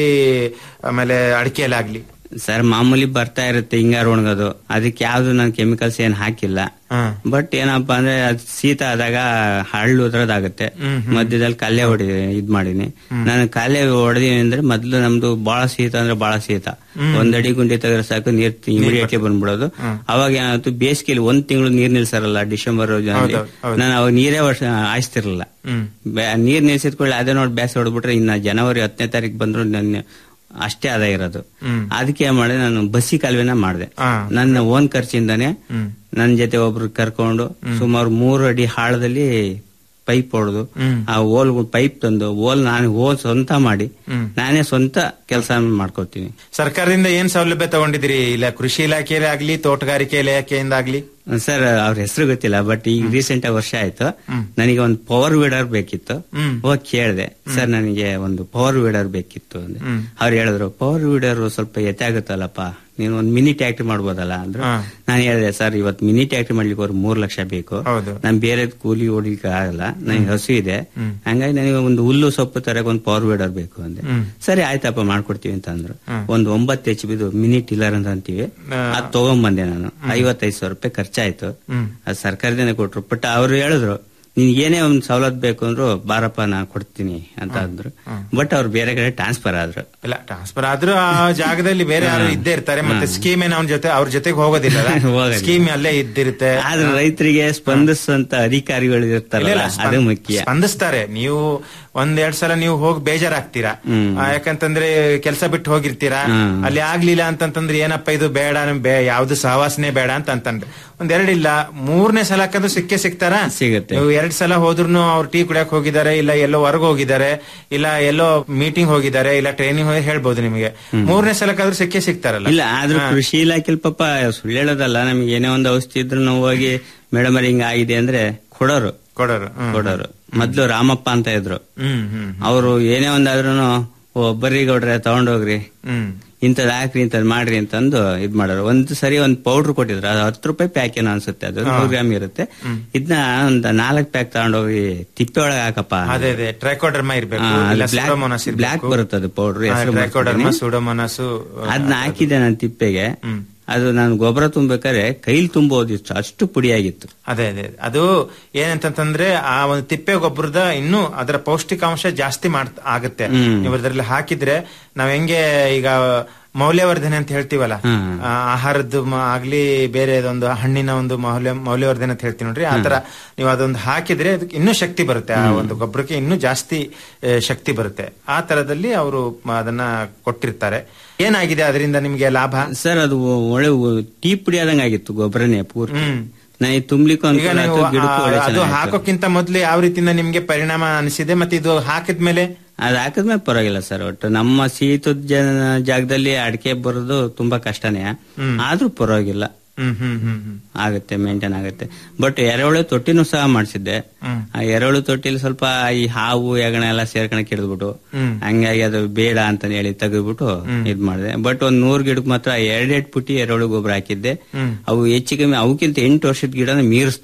ಆಮೇಲೆ ಅಡಿಕೆಯಲ್ಲಾಗ್ಲಿ ಸರ್ ಮಾಮೂಲಿ ಬರ್ತಾ ಇರುತ್ತೆ ಹಿಂಗಾರು ಒಣಗೋದು ಅದಕ್ಕೆ ಯಾವ್ದು ನಾನು ಕೆಮಿಕಲ್ಸ್ ಏನ್ ಹಾಕಿಲ್ಲ ಬಟ್ ಏನಪ್ಪಾ ಅಂದ್ರೆ ಅದ್ ಶೀತ ಆದಾಗ ಹಳ್ಳು ಉದ್ರದಾಗುತ್ತೆ ಹ್ಮ್, ಮಧ್ಯದಲ್ಲಿ ಕಲ್ಲೆ ಹೊಡಿ ಇದ್ ಮಾಡೀನಿ ನಾನು ಕಲ್ಲೆ ಹೊಡೆದೀನಿ ಅಂದ್ರೆ ಮೊದ್ಲು ನಮ್ದು ಬಹಳ ಶೀತ ಅಂದ್ರೆ ಬಹಳ ಶೀತ ಹ್ಮ್. ಒಂದ್ ಅಡಿ ಗುಂಡಿ ತೆಗೆದ್ರೆ ಸಾಕು ನೀರ್ ಇಮಿಡಿಯೇಟ್ಲಿ ಬಂದ್ಬಿಡೋದು ಅವಾಗ ಏನಾಯ್ತು ಬೇಸಿಗೆಲಿ ಒಂದ್ ತಿಂಗಳು ನೀರ್ ನಿಲ್ಸಾರಲ್ಲ ಡಿಸೆಂಬರ್ ಜನವರಿ ಹೌದು, ಹೌದು. ನಾನು ಅವಾಗ ನೀರೇ ವರ್ಷ ಆಯ್ತಿರ್ಲಿಲ್ಲ ಹ್ಮ್ ಬೆ- ನೀರ್ ನಿಲ್ಸಿದ್ಕೊಳ್ಳಿ ಅದೇ ನೋಡಿ ಬೇಸ ಹೊಡ್ಬಿಟ್ರೆ ಇನ್ನ ಜನವರಿ ಹತ್ತನೇ ತಾರೀಕು ಬಂದ್ರು ನನ್ನ ಅಷ್ಟೇ ಆದಾಯ ಇರೋದು ಹ್ಮ್ ಅದಕ್ಕೆ ಏನ್ ಮಾಡಿದೆ ನಾನು ಬಸ್ಸಿ ಕಾಲುವೆನ ಮಾಡಿದೆ ಹಾ. ನನ್ನ ಓನ್ ಖರ್ಚಿಂದಾನೆ ಹ್ಮ್ ನನ್ನ ಜೊತೆ ಒಬ್ರು ಕರ್ಕೊಂಡು ಸುಮಾರು ಮೂರು ಅಡಿ ಹಾಳದಲ್ಲಿ ಪೈಪ್ ಹೊಡೆದು ಹ್ಮ್. ಆ ಓಲ್ ಪೈಪ್ ತಂದು ಓಲ್ ನಾನು ಓಲ್ ಸ್ವಂತ ಮಾಡಿ ಹ್ಮ್. ನಾನೇ ಸ್ವಂತ ಕೆಲಸ ಮಾಡ್ಕೋತೀನಿ ಸರ್ಕಾರದಿಂದ ಏನ್ ಸೌಲಭ್ಯ ತಗೊಂಡಿದ್ದೀರಿ ಇಲ್ಲ ಕೃಷಿ ಇಲಾಖೆಯಲ್ಲಿ ಆಗ್ಲಿ ತೋಟಗಾರಿಕೆ ಇಲಾಖೆಯಿಂದ ಆಗ್ಲಿ ಸರ್ ಅವ್ರ ಹೆಸರು ಗೊತ್ತಿಲ್ಲ ಬಟ್ ಈಗ ರೀಸೆಂಟ್ ಆಗಿ ವರ್ಷ ಆಯ್ತು ನನಗೆ ಒಂದು ಪವರ್ ವೀಡರ್ ಬೇಕಿತ್ತು ಹ್ಮ್. ಹೋಗಿ ಕೇಳಿದೆ ಸರ್ ನನಗೆ ಒಂದು ಪವರ್ ವೀಡರ್ ಬೇಕಿತ್ತು ಅಂದ್ರೆ ಹ್ಮ್. ಅವ್ರು ಹೇಳಿದ್ರು ಪವರ್ ವೀಡರ್ ಸ್ವಲ್ಪ ಎತ್ತೆ ಆಗುತ್ತಲ್ಲಪ್ಪ ನೀನು ಒಂದು ಮಿನಿ ಟ್ಯಾಕ್ಟ್ರಿ ಮಾಡ್ಬೋದಲ್ಲ ಅಂದ್ರು ಹಾ. ನಾನು ಹೇಳಿದೆ ಸರ್ ಇವತ್ತು ಮಿನಿ ಟ್ಯಾಕ್ಟ್ರಿ ಮಾಡ್ಲಿಕ್ಕೆ ಅವ್ರು ಮೂರ್ ಲಕ್ಷ ಬೇಕು ಹೌದು. ನಾನು ಬೇರೆ ಕೂಲಿ ಹೊಡಿಲಿಕ್ಕೆ ಆಗಲ್ಲ ನನಗೆ ಹಸು ಇದೆ ಹ್ಮ್. ಹಂಗಾಗಿ ನನಗೆ ಒಂದು ಹುಲ್ಲು ಸೊಪ್ಪು ತರಕ್ ಒಂದು ಪವರ್ ವೀಡರ್ ಬೇಕು ಅಂದೆ ಹ್ಮ್. ಸರಿ ಆಯ್ತಪ್ಪ ಮಾಡ್ಕೊಡ್ತೀವಿ ಅಂತ ಅಂದ್ರು ಹ್ಮ್. ಒಂದು ಒಂಬತ್ತು ಎಚ್ ಬಿದು ಮಿನಿ ಟಿಲ್ಲರ್ ಅಂತ ಅಂತೀವಿ ಆ. ಅದ್ ತಗೊಂಬಂದೆ ನಾನು ಐವತ್ತೈದು ಸಾವಿರ ರೂಪಾಯಿ ಖರ್ಚಾಯ್ತು ಹ್ಮ್. ಅದು ಸರ್ಕಾರದಿಂದ ಕೊಟ್ರು ಬಟ್ ಅವ್ರು ಹೇಳಿದ್ರು ನಿನ್ ಏನೇ ಒಂದು ಸವಲತ್ತು ಬೇಕು ಅಂದ್ರು ಬಾರಪ್ಪ ನಾ ಕೊಡ್ತೀನಿ ಅಂತ ಅಂದ್ರು ಬಟ್ ಅವ್ರು ಬೇರೆ ಕಡೆ ಟ್ರಾನ್ಸ್ಫರ್ ಆದ್ರು ಇಲ್ಲ ಟ್ರಾನ್ಸ್ಫರ್ ಆದ್ರೂ ಆ ಜಾಗದಲ್ಲಿ ಬೇರೆ ಯಾರು ಇದ್ದೇ ಇರ್ತಾರೆ ಮತ್ತೆ ಸ್ಕೀಮ್ ಏನ್ ಅವ್ನ ಜೊತೆ ಅವ್ರ ಜೊತೆಗೆ ಹೋಗೋದಿಲ್ಲ ಹೋಗೋದಿಲ್ಲ. ಸ್ಕೀಮ್ ಅಲ್ಲೇ ಇದ್ದಿರುತ್ತೆ ಆದ್ರೆ ರೈತರಿಗೆ ಸ್ಪಂದಿಸುವಂತ ಅಧಿಕಾರಿಗಳು ಇಲ್ಲ, ಇರ್ತಾರಲ್ಲ ಇಲ್ಲ, ಅದು ಸ್ಪಂದ- ಮುಖ್ಯ ಸ್ಪಂದಿಸ್ತಾರೆ ನೀವು ಒಂದ್ ಎರಡ್ ಸಲ ನೀವು ಹೋಗಿ ಬೇಜಾರಾಗ್ತೀರಾ ಹ್ಮ್. ಆ, ಯಾಕಂತಂದ್ರೆ ಕೆಲಸ ಬಿಟ್ಟು ಹೋಗಿರ್ತೀರಾ ಹ್ಮ್. ಅಲ್ಲಿ ಆಗ್ಲಿಲ್ಲ ಅಂತಂತಂದ್ರೆ ಏನಪ್ಪ ಇದು ಬೇಡ ನಮ್ ಬೇ ಯಾವ್ದು ಸಹವಾಸನೆ ಬೇಡ ಅಂತ ಅಂತಂದ್ರೆ ಒಂದ್ ಎರಡಿಲ್ಲ ಮೂರನೇ ಸಲ ಹಾಕಂದ್ರೆ ಸಿಕ್ಕೇ ಸಿಗ್ತಾರ ಸಿಗುತ್ತೆ. ನೀವು ಎರಡ್ ಸಲ ಹೋದ್ರು ಅವ್ರು ಟೀ ಕುಡಿಯಕ್ ಹೋಗಿದ್ದಾರೆ ಇಲ್ಲ ಎಲ್ಲೋ ಹೊರಗೆ ಹೋಗಿದ್ದಾರೆ ಇಲ್ಲ ಎಲ್ಲೋ ಮೀಟಿಂಗ್ ಹೋಗಿದ್ದಾರೆ ಇಲ್ಲ ಟ್ರೈನಿಂಗ್ ಹೋಗಿ ಹೇಳ್ಬೋದು ನಿಮಗೆ ಮೂರನೇ ಸಲಕ್ಕಾದ್ರೂ ಸಿಕ್ಕೇ ಸಿಗ್ತಾರಲ್ಲ ಇಲ್ಲ ಆದ್ರೂ ಹಾ. ಕೃಷಿ ಇಲಾಖೆಲ್ ಪಾಪ ಸುಳ್ಳು ಹೇಳೋದಲ್ಲ ನಮ್ಗೆ ಏನೇ ಒಂದು ಔಷಧಿ ಇದ್ರು ನಾವು ಹೋಗಿ ಮೇಡಮ್ ಅವ್ರೆ ಹಿಂಗ ಆಗಿದೆ ಅಂದ್ರೆ ಕೊಡೋರು ಕೊಡೋರು ಹ್ಮ್. ಕೊಡೋರು ಮೊದ್ಲು ರಾಮಪ್ಪ ಅಂತ ಇದ್ರು ಹ್ಮ್ ಹ್ಮ್ ಅವರು ಏನೇ ಒಂದಾದ್ರೂ ಒಬ್ಬರಿ ಗೌಡ್ರೆ ತಗೊಂಡೋಗ್ರಿ ಹ್ಮ್ ಇಂಥದ್ ಹಾಕ್ರಿ ಇಂಥದ್ ಮಾಡ್ರಿ ಅಂತಂದು ಇದ್ ಮಾಡೋರು ಒಂದ್ ಸರಿ ಒಂದ್ ಪೌಡರ್ ಕೊಟ್ಟಿದ್ರು ಅದು ಹತ್ತು ರೂಪಾಯಿ ಪ್ಯಾಕ್ ಏನೋ ಅನ್ಸುತ್ತೆ ಅದು ಹಾ. ನೂರು ಗ್ರಾಮ್ ಇರುತ್ತೆ ಇದನ್ನ ಒಂದ್ ನಾಲ್ಕ್ ಪ್ಯಾಕ್ ತಗೊಂಡೋಗಿ ತಿಪ್ಪೆ ಒಳಗೆ ಹಾಕಪ್ಪ ಅದೇ ಅದೇ ಟ್ರೈಕೋಡರ್ಮಾ ಇರ್ಬೇಕು ಹಾ, ಅದು ಇಲ್ಲ black- ಸುಡೋಮೋನಾಸ್ black ಬರುತ್ತೆ ಅದು powder, ಹೆಸ್ರು ಟ್ರೈಕೋಡರ್ಮಾ ಮರ್ತಿದ್ದೀನಿ. ಸುಡೋಮೋನಾಸು ಅದನ್ನ ಹಾಕಿದೆ ನಾನು ತಿಪ್ಪೆಗೆ ಅದು ನಾನು ಗೊಬ್ಬರ ತುಂಬೇಕಾದ್ರೆ ಕೈಲಿ ತುಂಬೋದಿತ್ತು ಅಷ್ಟು ಪುಡಿಯಾಗಿತ್ತು ಅದೇ ಅದೇ ಅದು ಏನಂತಂದ್ರೆ ಆ ಒಂದು ತಿಪ್ಪೆ ಗೊಬ್ಬರದ ಇನ್ನೂ ಅದರ ಪೌಷ್ಟಿಕಾಂಶ ಜಾಸ್ತಿ ಮಾಡ್ ಆಗುತ್ತೆ ಹ್ಮ್. ನೀವು ಅದರಲ್ಲಿ ಹಾಕಿದ್ರೆ ನಾವ್ ಹೆಂಗೆ ಈಗ ಮೌಲ್ಯವರ್ಧನೆ ಅಂತ ಹೇಳ್ತೀವಲ್ಲ ಹ್ಮ್. ಆ, ಆಹಾರದ್ದು ಮ- ಆಗ್ಲಿ ಬೇರೆ ಒಂದು ಹಣ್ಣಿನ ಒಂದು ಮೌಲ್ಯ ಮೌಲ್ಯವರ್ಧನೆ ಅಂತ ಹೇಳ್ತೀವಿ ನೋಡ್ರಿ ಆ ತರ ನೀವು ಅದೊಂದು ಹಾಕಿದ್ರೆ ಅದಕ್ಕೆ ಇನ್ನೂ ಶಕ್ತಿ ಬರುತ್ತೆ ಆ ಒಂದು ಗೊಬ್ಬರಕ್ಕೆ ಇನ್ನೂ ಜಾಸ್ತಿ ಆ, ಶಕ್ತಿ ಬರುತ್ತೆ ಆ ತರದಲ್ಲಿ ಅವರು ಅದನ್ನ ಕೊಟ್ಟಿರ್ತಾರೆ ಏನಾಗಿದೆ ಅದರಿಂದ ನಿಮ್ಗೆ ಲಾಭ ಸರ್ ಅದು ಒಳ್ಳೆ ಟೀ ಪುಡಿ ಆದಂಗ ಆಗಿತ್ತು ಗೊಬ್ಬರನೇ ಪೂರ್ತಿ ಹ್ಮ್. ನನಗೆ ತುಂಬ್ಲಿಕ್ಕೂ ಈಗ ಅನುಕೂಲ ನೀವು ಆಯ್ತು ಗಿಡಕ್ಕೂ ಒಳ್ಳೆ ಆ- ಅದು ಚೆನ್ನಾಗಾಯ್ತು. ಹಾಕೋಕ್ಕಿಂತ ಮೊದ್ಲು ಯಾವ ರೀತಿಯಿಂದ ನಿಮ್ಗೆ ಪರಿಣಾಮ ಅನಿಸಿದೆ ಮತ್ತೆ ಇದು ಹಾಕಿದ್ಮೇಲೆ ಅದ್ ಹಾಕಿದ್ಮೇಲೆ ಪರವಾಗಿಲ್ಲ ಸರ್ ಒಟ್ಟು ನಮ್ಮ ಶೀತದ ಜನ- ಜಾಗದಲ್ಲಿ ಅಡಿಕೆ ಬರೋದು ತುಂಬಾ ಕಷ್ಟನೇ ಹ್ಮ್. ಆದ್ರೂ ಪರವಾಗಿಲ್ಲ ಹ್ಮ್ ಹ್ಮ್ ಹ್ಮ್ ಹ್ಮ್ ಆಗುತ್ತೆ ಮೇಂಟೈನ್ ಆಗುತ್ತೆ ಬಟ್ ಎರೆಹುಳು ತೊಟ್ಟಿನೂ ಸಹ ಮಾಡಿಸಿದ್ದೆ ಹ್ಮ್. ಆ ಎರೆಹುಳು ತೊಟ್ಟಿಲಿ ಸ್ವಲ್ಪ ಈ ಹಾವು ಹೆಗಣ ಎಲ್ಲ ಸೇರ್ಕೊಂಡ್ ಹಿಡಿದ್ಬಿಟ್ಟು ಹ್ಮ್. ಹಂಗಾಗಿ ಅದು ಬೇಡ ಅಂತ ಹೇಳಿ ತೆಗೆದ್ಬಿಟ್ಟು ಇದ್ ಮಾಡಿದೆ ಬಟ್ ಒಂದ್ ನೂರ್ ಗಿಡಕ್ಕೆ ಮಾತ್ರ ಎರಡೆರಡು ಪುಟಿ ಎರೆಹುಳು ಗೊಬ್ಬರ ಹಾಕಿದ್ದೆ ಹ್ಮ್. ಅವು ಹೆಚ್ಚು ಕಮ್ಮಿ ಅವಕ್ಕಿಂತ ಎಂಟು ವರ್ಷದ ಗಿಡನ ಮೀರಿಸ್ತವೆ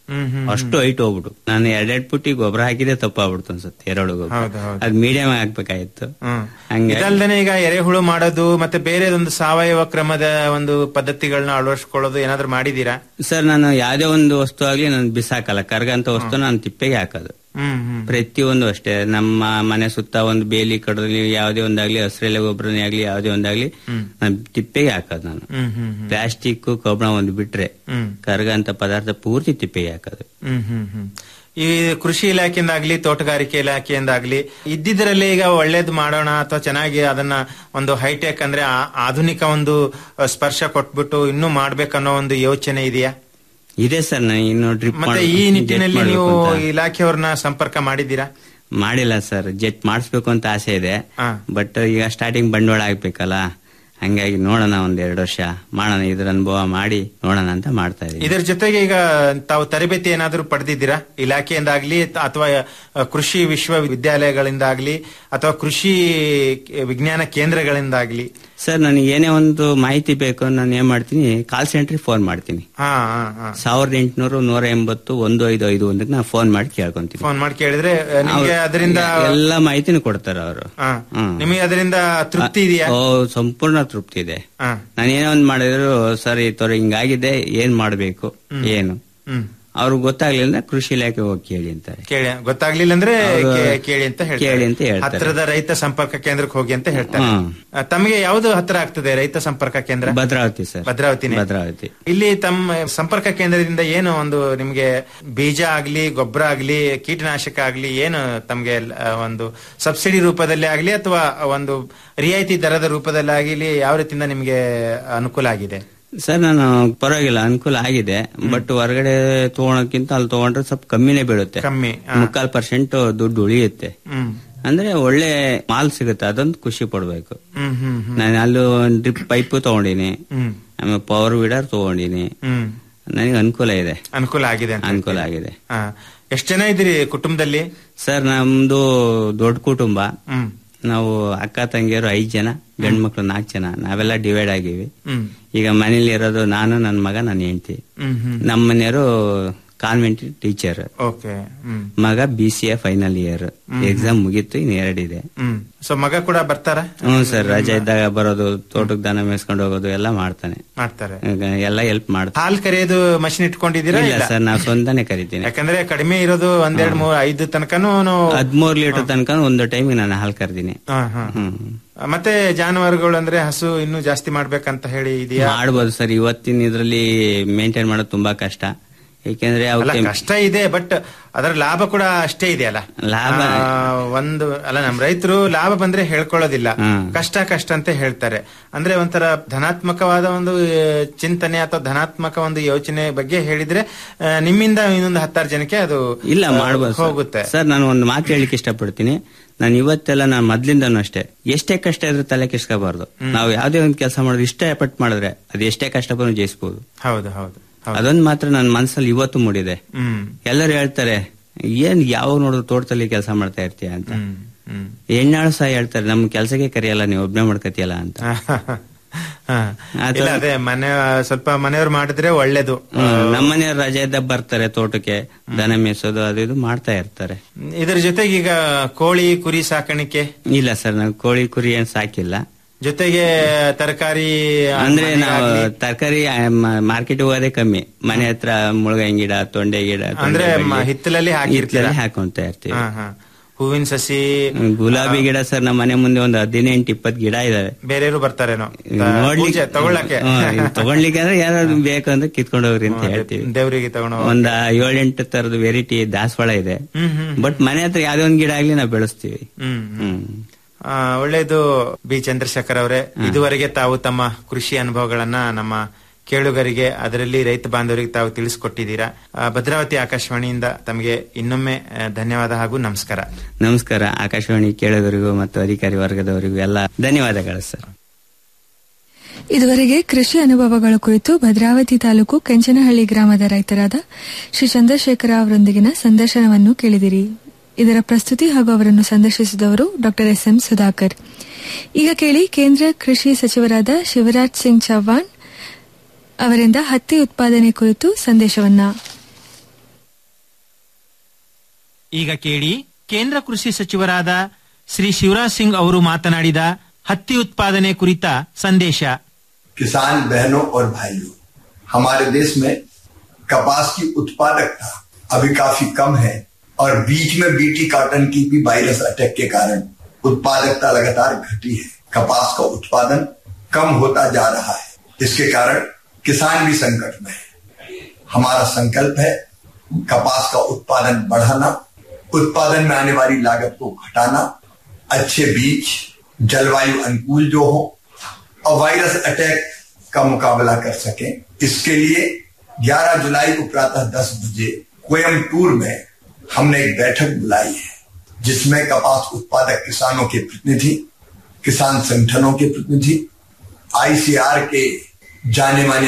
ಹ್ಮ್, ಹ್ಮ್, ಅಷ್ಟು ಹೈಟ್ ಹೋಗ್ಬಿಟ್ಟು ನಾನು ಎರಡೆರಡು ಪುಟ್ಟಿ ಗೊಬ್ಬರ ಹಾಕಿದೆ ತಪ್ಪಾಗ್ಬಿಡ್ತು ಅನ್ಸುತ್ತೆ ಎರಡು ಗೊಬ್ಬರ ಹೌದು, ಹೌದು. ಅದ್ ಮೀಡಿಯಂ ಹಾಕ್ಬೇಕಾಗಿತ್ತು ಹ್ಮ್. ಹಂಗೆ ಇದಲ್ದೇನೆ ಈಗ ಎರೆಹುಳು ಮಾಡೋದು ಮತ್ತೆ ಬೇರೆ ಒಂದು ಸಾವಯವ ಕ್ರಮದ ಒಂದು ಪದ್ಧತಿಗಳನ್ನ ಅಳವಡಿಸ್ಕೊಳ್ಳೋದು ಏನಾದ್ರು ಮಾಡಿದೀರಾ ಸರ್ ನಾನು ಯಾವ್ದೇ ಒಂದು ವಸ್ತು ಆಗ್ಲಿ ನಾನು ಬಿಸಾಕಲ್ಲ ಕರ್ಗಂತ ವಸ್ತು ನಾನು ತಿಪ್ಪೆಗೆ ಹಾಕೋದು ಹ್ಮ್ ಹ್ಮ್ ಪ್ರತಿಯೊಂದು ಅಷ್ಟೇ ನಮ್ಮ ಮನೆ ಸುತ್ತ ಒಂದು ಬೇಲಿ ಕಡದಲ್ಲಿ ಯಾವುದೇ ಒಂದಾಗ್ಲಿ ಹಸಿರೆಲೆ ಗೊಬ್ಬರನೇ ಆಗ್ಲಿ ಯಾವುದೇ ಒಂದಾಗ್ಲಿ ನಾನು ತಿಪ್ಪೆಗೆ ಹಾಕೋದು ನಾನು ಹ್ಮ್ ಹ್ಮ್ ಹ್ಮ್ ಪ್ಲಾಸ್ಟಿಕ್ ಕಬ್ಬಣ ಒಂದು ಬಿಟ್ರೆ ಹ್ಮ್. ಕರ್ಗಂತ ಪದಾರ್ಥ ಪೂರ್ತಿ ತಿಪ್ಪೆಗೆ ಹಾಕೋದು ಹ್ಮ್ ಹ್ಮ್ ಹ್ಮ್ ಈ ಕೃಷಿ ಇಲಾಖೆಯಿಂದಾಗ್ಲಿ ತೋಟಗಾರಿಕೆ ಇಲಾಖೆಯಿಂದಾಗ್ಲಿ ಇದ್ದಿದ್ರಲ್ಲಿ ಈಗ ಒಳ್ಳೇದು ಮಾಡೋಣ ಅಥವಾ ಚೆನ್ನಾಗಿ ಅದನ್ನ ಒಂದು ಹೈಟೆಕ್ ಅಂದ್ರೆ ಆ- ಆಧುನಿಕ ಒಂದು ಅ, ಸ್ಪರ್ಶ ಕೊಟ್ಬಿಟ್ಟು ಇನ್ನೂ ಮಾಡ್ಬೇಕನ್ನೋ ಒಂದು ಯೋಚನೆ ಇದೆಯಾ ಇದೆ ಸರ್ ನಾನು ಇನ್ನು ಡ್ರಿಪ್ ಮತ್ತೆ ಈ ನಿಟ್ಟಿನಲ್ಲಿ ನೀವು ಇಲಾಖೆಯವ್ರನ್ನ ಸಂಪರ್ಕ ಮಾಡಿದ್ದೀರಾ ಮಾಡಿಲ್ಲ ಸರ್ ಜೆಟ್ ಮಾಡಿಸ್ಬೇಕು ಅಂತ ಆಸೆ ಇದೆ ಬಟ್ ಈಗ ಸ್ಟಾರ್ಟಿಂಗ್ ಬಂಡವಾಳ ಆಗ್ಬೇಕಲ್ಲ ಹಂಗಾಗಿ ನೋಡೋಣ ಒಂದ್ ಎರಡು ವರ್ಷ ಮಾಡೋಣ ಇದ್ರ ಅನುಭವ ಮಾಡಿ ನೋಡೋಣ ಅಂತ ಮಾಡ್ತಾ ಇದೀವಿ ಇದರ ಜೊತೆಗೆ ಈಗ ತಾವು ತರಬೇತಿ ಏನಾದರೂ ಪಡೆದಿದ್ದೀರಾ ಇಲಾಖೆಯಿಂದಾಗ್ಲಿ ತ- ಅಥವಾ ಅ, ಕೃಷಿ ವಿಶ್ವವಿದ್ಯಾಲಯಗಳಿಂದಾಗ್ಲಿ ಅಥವಾ ಕೃಷಿ ವಿಜ್ಞಾನ ಕೇಂದ್ರಗಳಿಂದಾಗ್ಲಿ ಸರ್ ನನಗೆ ಏನೇ ಒಂದು ಮಾಹಿತಿ ಬೇಕು ನಾನು ಏನ್ ಮಾಡ್ತೀನಿ ಕಾಲ್ ಸೆಂಟ್ರಿಗೆ ಫೋನ್ ಮಾಡ್ತೀನಿ ಹಾ ಹಾ ಹಾ ಸಾವಿರದ ಎಂಟುನೂರು ನೂರ ಎಂಬತ್ತು ಒಂದು ಐದು ಐದು ಒಂದಕ್ಕೆ ನಾನು ಫೋನ್ ಮಾಡಿ ಕೇಳ್ಕೊಂತೀನಿ ಫೋನ್ ಮಾಡಿ ಕೇಳಿದ್ರೆ ಅ, ನಿಮ್ಗೆ ಅದರಿಂದ ಎಲ್ಲ ಮಾಹಿತಿನೂ ಕೊಡ್ತಾರೆ ಅವರು ಹಾ. ನಿಮಗೆ ಅದರಿಂದ ತೃಪ್ತಿ ಇದೆಯಾ ಓ ಸಂಪೂರ್ಣ ತೃಪ್ತಿ ಇದೆ ಹಾ. ನಾನು ಏನೋ ಒಂದ್ ಮಾಡಿದ್ರು ಸರ್ ಈ ತರ ಹಿಂಗಾಗಿದೆ ಏನ್ ಮಾಡ್ಬೇಕು ಏನು ಹ್ಮ್ ಅವ್ರು ಗೊತ್ತಾಗ್ಲಿಲ್ಲ ಕೃಷಿ ಇಲಾಖೆ ಹೋಗಿ ಕೇಳಿ ಅಂತಾರೆ ಕೇಳಿ ಗೊತ್ತಾಗ್ಲಿಲ್ಲ ಅಂದ್ರೆ ಅವ್ರು ಕೇ- ಕೇಳಿ ಅಂತ ಹೇಳ್ತಾರೆ ಕೇಳಿ ಅಂತ ಹೇಳ್ತಾರೆ. ಹತ್ತಿರದ ರೈತ ಸಂಪರ್ಕ ಕೇಂದ್ರಕ್ಕೆ ಹೋಗಿ ಅಂತ ಹೇಳ್ತಾರೆ ಹ್ಮ್. ಅ, ತಮಗೆ ಯಾವ್ದು ಹತ್ರ ಆಗ್ತದೆ ರೈತ ಸಂಪರ್ಕ ಕೇಂದ್ರ ಭದ್ರಾವತಿ ಸರ್ ಭದ್ರಾವತಿನೇ ಭದ್ರಾವತಿ ಇಲ್ಲಿ ತಮ್ಮ ಸಂಪರ್ಕ ಕೇಂದ್ರದಿಂದ ಏನು ಒಂದು ನಿಮ್ಗೆ ಬೀಜ ಆಗ್ಲಿ ಗೊಬ್ಬರ ಆಗ್ಲಿ ಕೀಟನಾಶಕ ಆಗ್ಲಿ ಏನು ತಮ್ಗೆ ಆ, ಒಂದು ಸಬ್ಸಿಡಿ ರೂಪದಲ್ಲಿ ಆಗ್ಲಿ ಅಥವಾ ಒಂದು ರಿಯಾಯಿತಿ ದರದ ರೂಪದಲ್ಲಿ ಆಗಲಿ ಯಾವ ರೀತಿಯಿಂದ ನಿಮ್ಗೆ ಅನುಕೂಲ ಆಗಿದೆ ಸರ್ ನಾನು ಪರವಾಗಿಲ್ಲ ಅನುಕೂಲ ಆಗಿದೆ ಬಟ್ ಹೊರಗಡೆ ತಗೊಳಕ್ಕಿಂತ ಅಲ್ಲಿ ತಗೊಂಡ್ರೆ ಸ್ವಲ್ಪ ಕಮ್ಮಿನೇ ಬೀಳುತ್ತೆ ಕಮ್ಮಿ ಮುಕ್ಕಾಲ್ ಪರ್ಸೆಂಟ್ ದುಡ್ಡು ಉಳಿಯುತ್ತೆ ಹ್ಮ್ ಅಂದ್ರೆ ಒಳ್ಳೆ ಮಾಲ್ ಸಿಗುತ್ತೆ ಅದೊಂದು ಖುಷಿ ಪಡ್ಬೇಕು ಹ್ಮ್ ಹ್ಮ್ ಹ್ಮ್ ನಾನು ಅಲ್ಲೂ ಡ್ರಿಪ್ ಪೈಪ್ ತಗೊಂಡಿನಿ ಹ್ಮ್ ಆಮೇಲೆ ಪವರ್ ವೀಡರ್ ತಗೊಂಡಿನಿ ಹ್ಮ್ ನನಗೆ ಅನುಕೂಲ ಇದೆ ಅನುಕೂಲ ಆಗಿದೆ ಅಂತ ಅನುಕೂಲ ಆಗಿದೆ ಹಾ. ಎಷ್ಟ್ ಜನ ಇದ್ದೀರಿ ಕುಟುಂಬದಲ್ಲಿ ಸರ್ ನಮ್ದು ದೊಡ್ಡ ಕುಟುಂಬ ಹ್ಮ್ ನಾವು ಅಕ್ಕ ತಂಗಿಯರು ಐದ್ ಜನ ಗಂಡ್ ಮಕ್ಳು ನಾಲ್ಕು ಜನ ನಾವೆಲ್ಲ ಡಿವೈಡ್ ಆಗಿವಿ ಹ್ಮ್ ಈಗ ಮನೇಲಿ ಇರೋದು ನಾನು ನನ್ನ ಮಗ ನನ್ನ ಹೆಂಡತಿ ಹ್ಮ್ ಹ್ಮ್ ನಮ್ಮ ಮನೆಯವರು ಕಾನ್ವೆಂಟ್ ಟೀಚರ್ ಓಕೆ ಹ್ಮ್ ಮಗ B C A final year exam ಮುಗೀತು ಇನ್ ಎರಡಿದೆ ಹ್ಮ್ ಸೊ ಮಗ ಕೂಡ ಬರ್ತಾರ ಹ್ಞೂ ಸರ್ ರಜೆ ಇದ್ದಾಗ ಬರೋದು ತೋಟಕ್ಕೆ ದನ ಮೇಯಿಸ್ಕೊಂಡು ಹೋಗೋದು ಎಲ್ಲ ಮಾಡ್ತಾನೆ ಮಾಡ್ತಾರೆ ಈಗ ಎಲ್ಲ ಹೆಲ್ಪ್ ಮಾಡ್ತಾನೆ ಹಾಲ್ ಕರೆಯೋದು ಮಷಿನ್ ಇಟ್ಕೊಂಡಿದ್ದೀರಾ ಇಲ್ಲ ಇಲ್ಲ ಸರ್ ನಾವು ಸ್ವಂತನೇ ಕರಿತೀನಿ ಯಾಕಂದ್ರೆ ಕಡಿಮೆ ಇರೋದು ಒಂದೆರಡು ಮೂರ್ ಐದು ತನಕನೂ ನಾವು ಹದ್ಮೂರ್ ಲೀಟರ್ ತನಕ ಒಂದು ಟೈಮ್ ನಾನು ಹಾಲು ಕರ್ದೀನಿ ಹಾ, ಹಾ. ಹ್ಮ್ ಮತ್ತೆ ಜಾನುವಾರುಗಳು ಅಂದ್ರೆ ಹಸು ಇನ್ನೂ ಜಾಸ್ತಿ ಮಾಡ್ಬೇಕಂತ ಹೇಳಿ ಇದೆಯಾ ಮಾಡ್ಬೋದು ಸರ್ ಇವತ್ತಿನ ಇದ್ರಲ್ಲಿ ಮೇಂಟೈನ್ ಮಾಡೋದು ತುಂಬಾ ಕಷ್ಟ ಏಕೆಂದ್ರೆ ಅಲ್ಲ ಅವಕ್ಕೆ ಕಷ್ಟ ಇದೆ ಬಟ್ ಅದರ ಲಾಭ ಕೂಡ ಅಷ್ಟೇ ಇದೆ ಅಲ್ಲ ಲಾಭ ಆ, ಒಂದು ಅಲ್ಲ ನಮ್ ರೈತರು ಲಾಭ ಬಂದ್ರೆ ಹೇಳ್ಕೊಳ್ಳೋದಿಲ್ಲ ಹ್ಮ್. ಕಷ್ಟ ಕಷ್ಟ ಅಂತ ಹೇಳ್ತಾರೆ ಅಂದ್ರೆ ಒಂಥರ ಧನಾತ್ಮಕವಾದ ಒಂದು ಆ, ಚಿಂತನೆ ಅಥವಾ ಧನಾತ್ಮಕ ಒಂದು ಯೋಚನೆ ಬಗ್ಗೆ ಹೇಳಿದ್ರೆ ಆ, ನಿಮ್ಮಿಂದ ಇನ್ನೊಂದು ಹತ್ತಾರು ಜನಕ್ಕೆ ಅದು ಇಲ್ಲ ಆ, ಮಾಡ್ಬೋದು ಸರ್. ಹೋಗುತ್ತೆ ಸರ್ ನಾನು ಒಂದು ಮಾತು ಹೇಳಿಕ್ಕೆ ಇಷ್ಟಪಡ್ತೀನಿ ನಾನು ಇವತ್ತೆಲ್ಲ ನಾನು ಮೊದ್ಲಿಂದನೂ ಅಷ್ಟೇ ಎಷ್ಟೇ ಕಷ್ಟ ಇದ್ರೆ ತಲೆ ಕೆಡ್ಸ್ಕೋಬಾರ್ದು ನಾವು ಯಾವ್ದೇ ಒಂದು ಕೆಲಸ ಮಾಡಿದ್ರೆ ಇಷ್ಟೇ ಎಫರ್ಟ್ ಮಾಡಿದ್ರೆ ಅದು ಎಷ್ಟೇ ಕಷ್ಟ ಬಂದು ಜಯಿಸಬಹುದು ಹೌದು ಹೌದು ಹೌದು. ಅದೊಂದು ಮಾತ್ರ ನನ್ನ ಮನಸ್ಸಲ್ಲಿ ಇವತ್ತು ಮೂಡಿದೆ ಹ್ಮ್ ಎಲ್ಲರೂ ಹೇಳ್ತಾರೆ ಏನ್ ಯಾವಾಗ ನೋಡಿದ್ರು ತೋಟದಲ್ಲಿ ಕೆಲಸ ಮಾಡ್ತಾ ಇರ್ತೀಯ ಅಂತ ಹ್ಮ್ ಹ್ಮ್ ಹೆಣ್ಣಾಳು ಸಹ ಹೇಳ್ತಾರೆ ನಮ್ ಕೆಲಸಕ್ಕೆ ಕರೆಯಲ್ಲ ನೀವು ಒಬ್ನೇ ಮಾಡ್ಕತಿಯಲ್ಲ ಅಂತ ಹಾ. ಅದು- ಇಲ್ಲ ಅದೇ ಮನೆ ಸ್ವಲ್ಪ ಮನೆಯವ್ರು ಮಾಡಿದ್ರೆ ಒಳ್ಳೇದು ನಮ್ಮನೆಯವ್ರು ರಜೆ ಇದ್ದಾಗ ಬರ್ತಾರೆ ತೋಟಕ್ಕೆ ದನ ಮೇಯಿಸೋದು ಅದು ಇದು ಮಾಡ್ತಾ ಇರ್ತಾರೆ ಇದ್ರ ಜೊತೆಗೆ ಈಗ ಕೋಳಿ ಕುರಿ ಸಾಕಾಣಿಕೆ ಇಲ್ಲ ಸರ್ ನಾವು ಕೋಳಿ ಕುರಿ ಏನ್ ಸಾಕಿಲ್ಲ ಜೊತೆಗೆ ತರಕಾರಿ ಅಂದ್ರೆ ನಾವು ತರಕಾರಿ ಮಾರ್ಕೆಟ್ ಹೋಗೋದೇ ಕಮ್ಮಿ ಮನೆ ಹತ್ರ ಮುಳುಗಾಯಿ ಗಿಡ ತೊಂಡೆ ಗಿಡ ತೊಂಡೆ ಅಂದ್ರೆ ಬಳ್ಳಿ, ಮ- ಹಿತ್ತಲಲ್ಲಿ ಹಾಕಿರ್ತೀರ ಹಿತ್ತಲಲ್ಲಿ ಹಾಕೊಂತ ಇರ್ತೀವಿ ಹಾ, ಹಾ. ಹೂವಿನ ಸಸಿ ಗುಲಾಬಿ ಗಿಡ ಸರ್ ನಮ್ಮ ಮನೆ ಮುಂದೆ ಒಂದು ಹದಿನೆಂಟು ಇಪ್ಪತ್ತು ಗಿಡ ಇದಾವೆ ಬೇರೆಯವರು ಬರ್ತಾರೇನೋ ನೋಡ್ಲಿಕ್ಕೆ ಪೂಜೆ ತಗೊಳ್ಳಕ್ಕೆ ಹ್ಮ್, ಇದು ತಗೊಳ್ಲಿಕ್ಕೆ ಅಂದ್ರೆ ಯಾರಾದ್ರು ಬೇಕು ಅಂದ್ರೆ ಕಿತ್ಕೊಂಡು ಹೋಗ್ರಿ ಅಂತ ಹೇಳ್ತೀವಿ ದೇವರಿಗೆ ತಗೊಂಡು ಒಂದ್ ಏಳೆಂಟು ತರದ ವೆರೈಟಿ ದಾಸವಾಳ ಇದೆ ಹ್ಮ್ ಹ್ಮ್ ಬಟ್ ಮನೆ ಹತ್ರ ಯಾವ್ದೇ ಒಂದ್ ಗಿಡ ಆಗ್ಲಿ ನಾವು ಬೆಳೆಸ್ತೀವಿ ಹ್ಮ್ ಹ್ಮ್ ಆ, ಒಳ್ಳೇದು ಬಿ ಚಂದ್ರಶೇಖರ್ ಅವರೇ ಇದುವರೆಗೆ ತಾವು ತಮ್ಮ ಕೃಷಿ ಅನುಭವಗಳನ್ನ ನಮ್ಮ ಕೇಳುಗರಿಗೆ ಅದರಲ್ಲಿ ರೈತ ಬಾಂಧವರಿಗೆ ತಾವು ತಿಳಿಸ್ಕೊಟ್ಟಿದ್ದೀರಾ ಆ, ಭದ್ರಾವತಿ ಆಕಾಶವಾಣಿಯಿಂದ ತಮಗೆ ಇನ್ನೊಮ್ಮೆ ಆ, ಧನ್ಯವಾದ ಹಾಗೂ ನಮಸ್ಕಾರ ನಮಸ್ಕಾರ ಆಕಾಶವಾಣಿ ಕೇಳೋದವರಿಗೂ ಮತ್ತು ಅಧಿಕಾರಿ ವರ್ಗದವರಿಗೂ ಎಲ್ಲ ಧನ್ಯವಾದಗಳು ಸರ್ ಇದುವರೆಗೆ ಕೃಷಿ ಅನುಭವಗಳ ಕುರಿತು ಭದ್ರಾವತಿ ತಾಲೂಕು ಕೆಂಚನಹಳ್ಳಿ ಗ್ರಾಮದ ರೈತರಾದ ಶ್ರೀ ಚಂದ್ರಶೇಖರ ಅವರೊಂದಿಗಿನ ಸಂದರ್ಶನವನ್ನು ಕೇಳಿದಿರಿ ಇದರ ಪ್ರಸ್ತುತಿ ಹಾಗೂ ಅವರನ್ನು ಸಂದರ್ಶಿಸಿದವರು ಡಾಕ್ಟರ್ ಎಸ್ ಎಂ ಸುಧಾಕರ್ ಈಗ ಕೇಳಿ ಕೇಂದ್ರ ಕೃಷಿ ಸಚಿವರಾದ ಶಿವರಾಜ್ ಸಿಂಗ್ ಚೌಹಾಣ್ ಅವರಿಂದ ಹತ್ತಿ ಉತ್ಪಾದನೆ ಕುರಿತು ಸಂದೇಶವನ್ನ ಈಗ ಕೇಳಿ ಕೇಂದ್ರ ಕೃಷಿ ಸಚಿವರಾದ ಶ್ರೀ ಶಿವರಾಜ್ ಸಿಂಗ್ ಅವರು ಮಾತನಾಡಿದ ಹತ್ತಿ ಉತ್ಪಾದನೆ ಕುರಿತ ಸಂದೇಶ किसान बहनों और भाइयों हमारे देश में कपास की उत्पादकता अभी काफी कम है और बीच में बीटी कॉटन की भी वायरस अटैक के कारण उत्पादकता लगातार घटी है कपास का उत्पादन कम होता जा रहा है इसके कारण किसान भी संकट में है हमारा संकल्प है कपास का उत्पादन बढ़ाना उत्पादन में आने वाली लागत को घटाना अच्छे बीज जलवायु अनुकूल जो हो और वायरस अटैक का मुकाबला कर सके इसके लिए 11 जुलाई को प्रातः 10 बजे कोयमटूर में हमने एक बैठक बुलाई है जिसमें कपास उत्पादक किसानों के प्रतिनिधि किसान संगठनों के प्रतिनिधि आईसीआर के जाने माने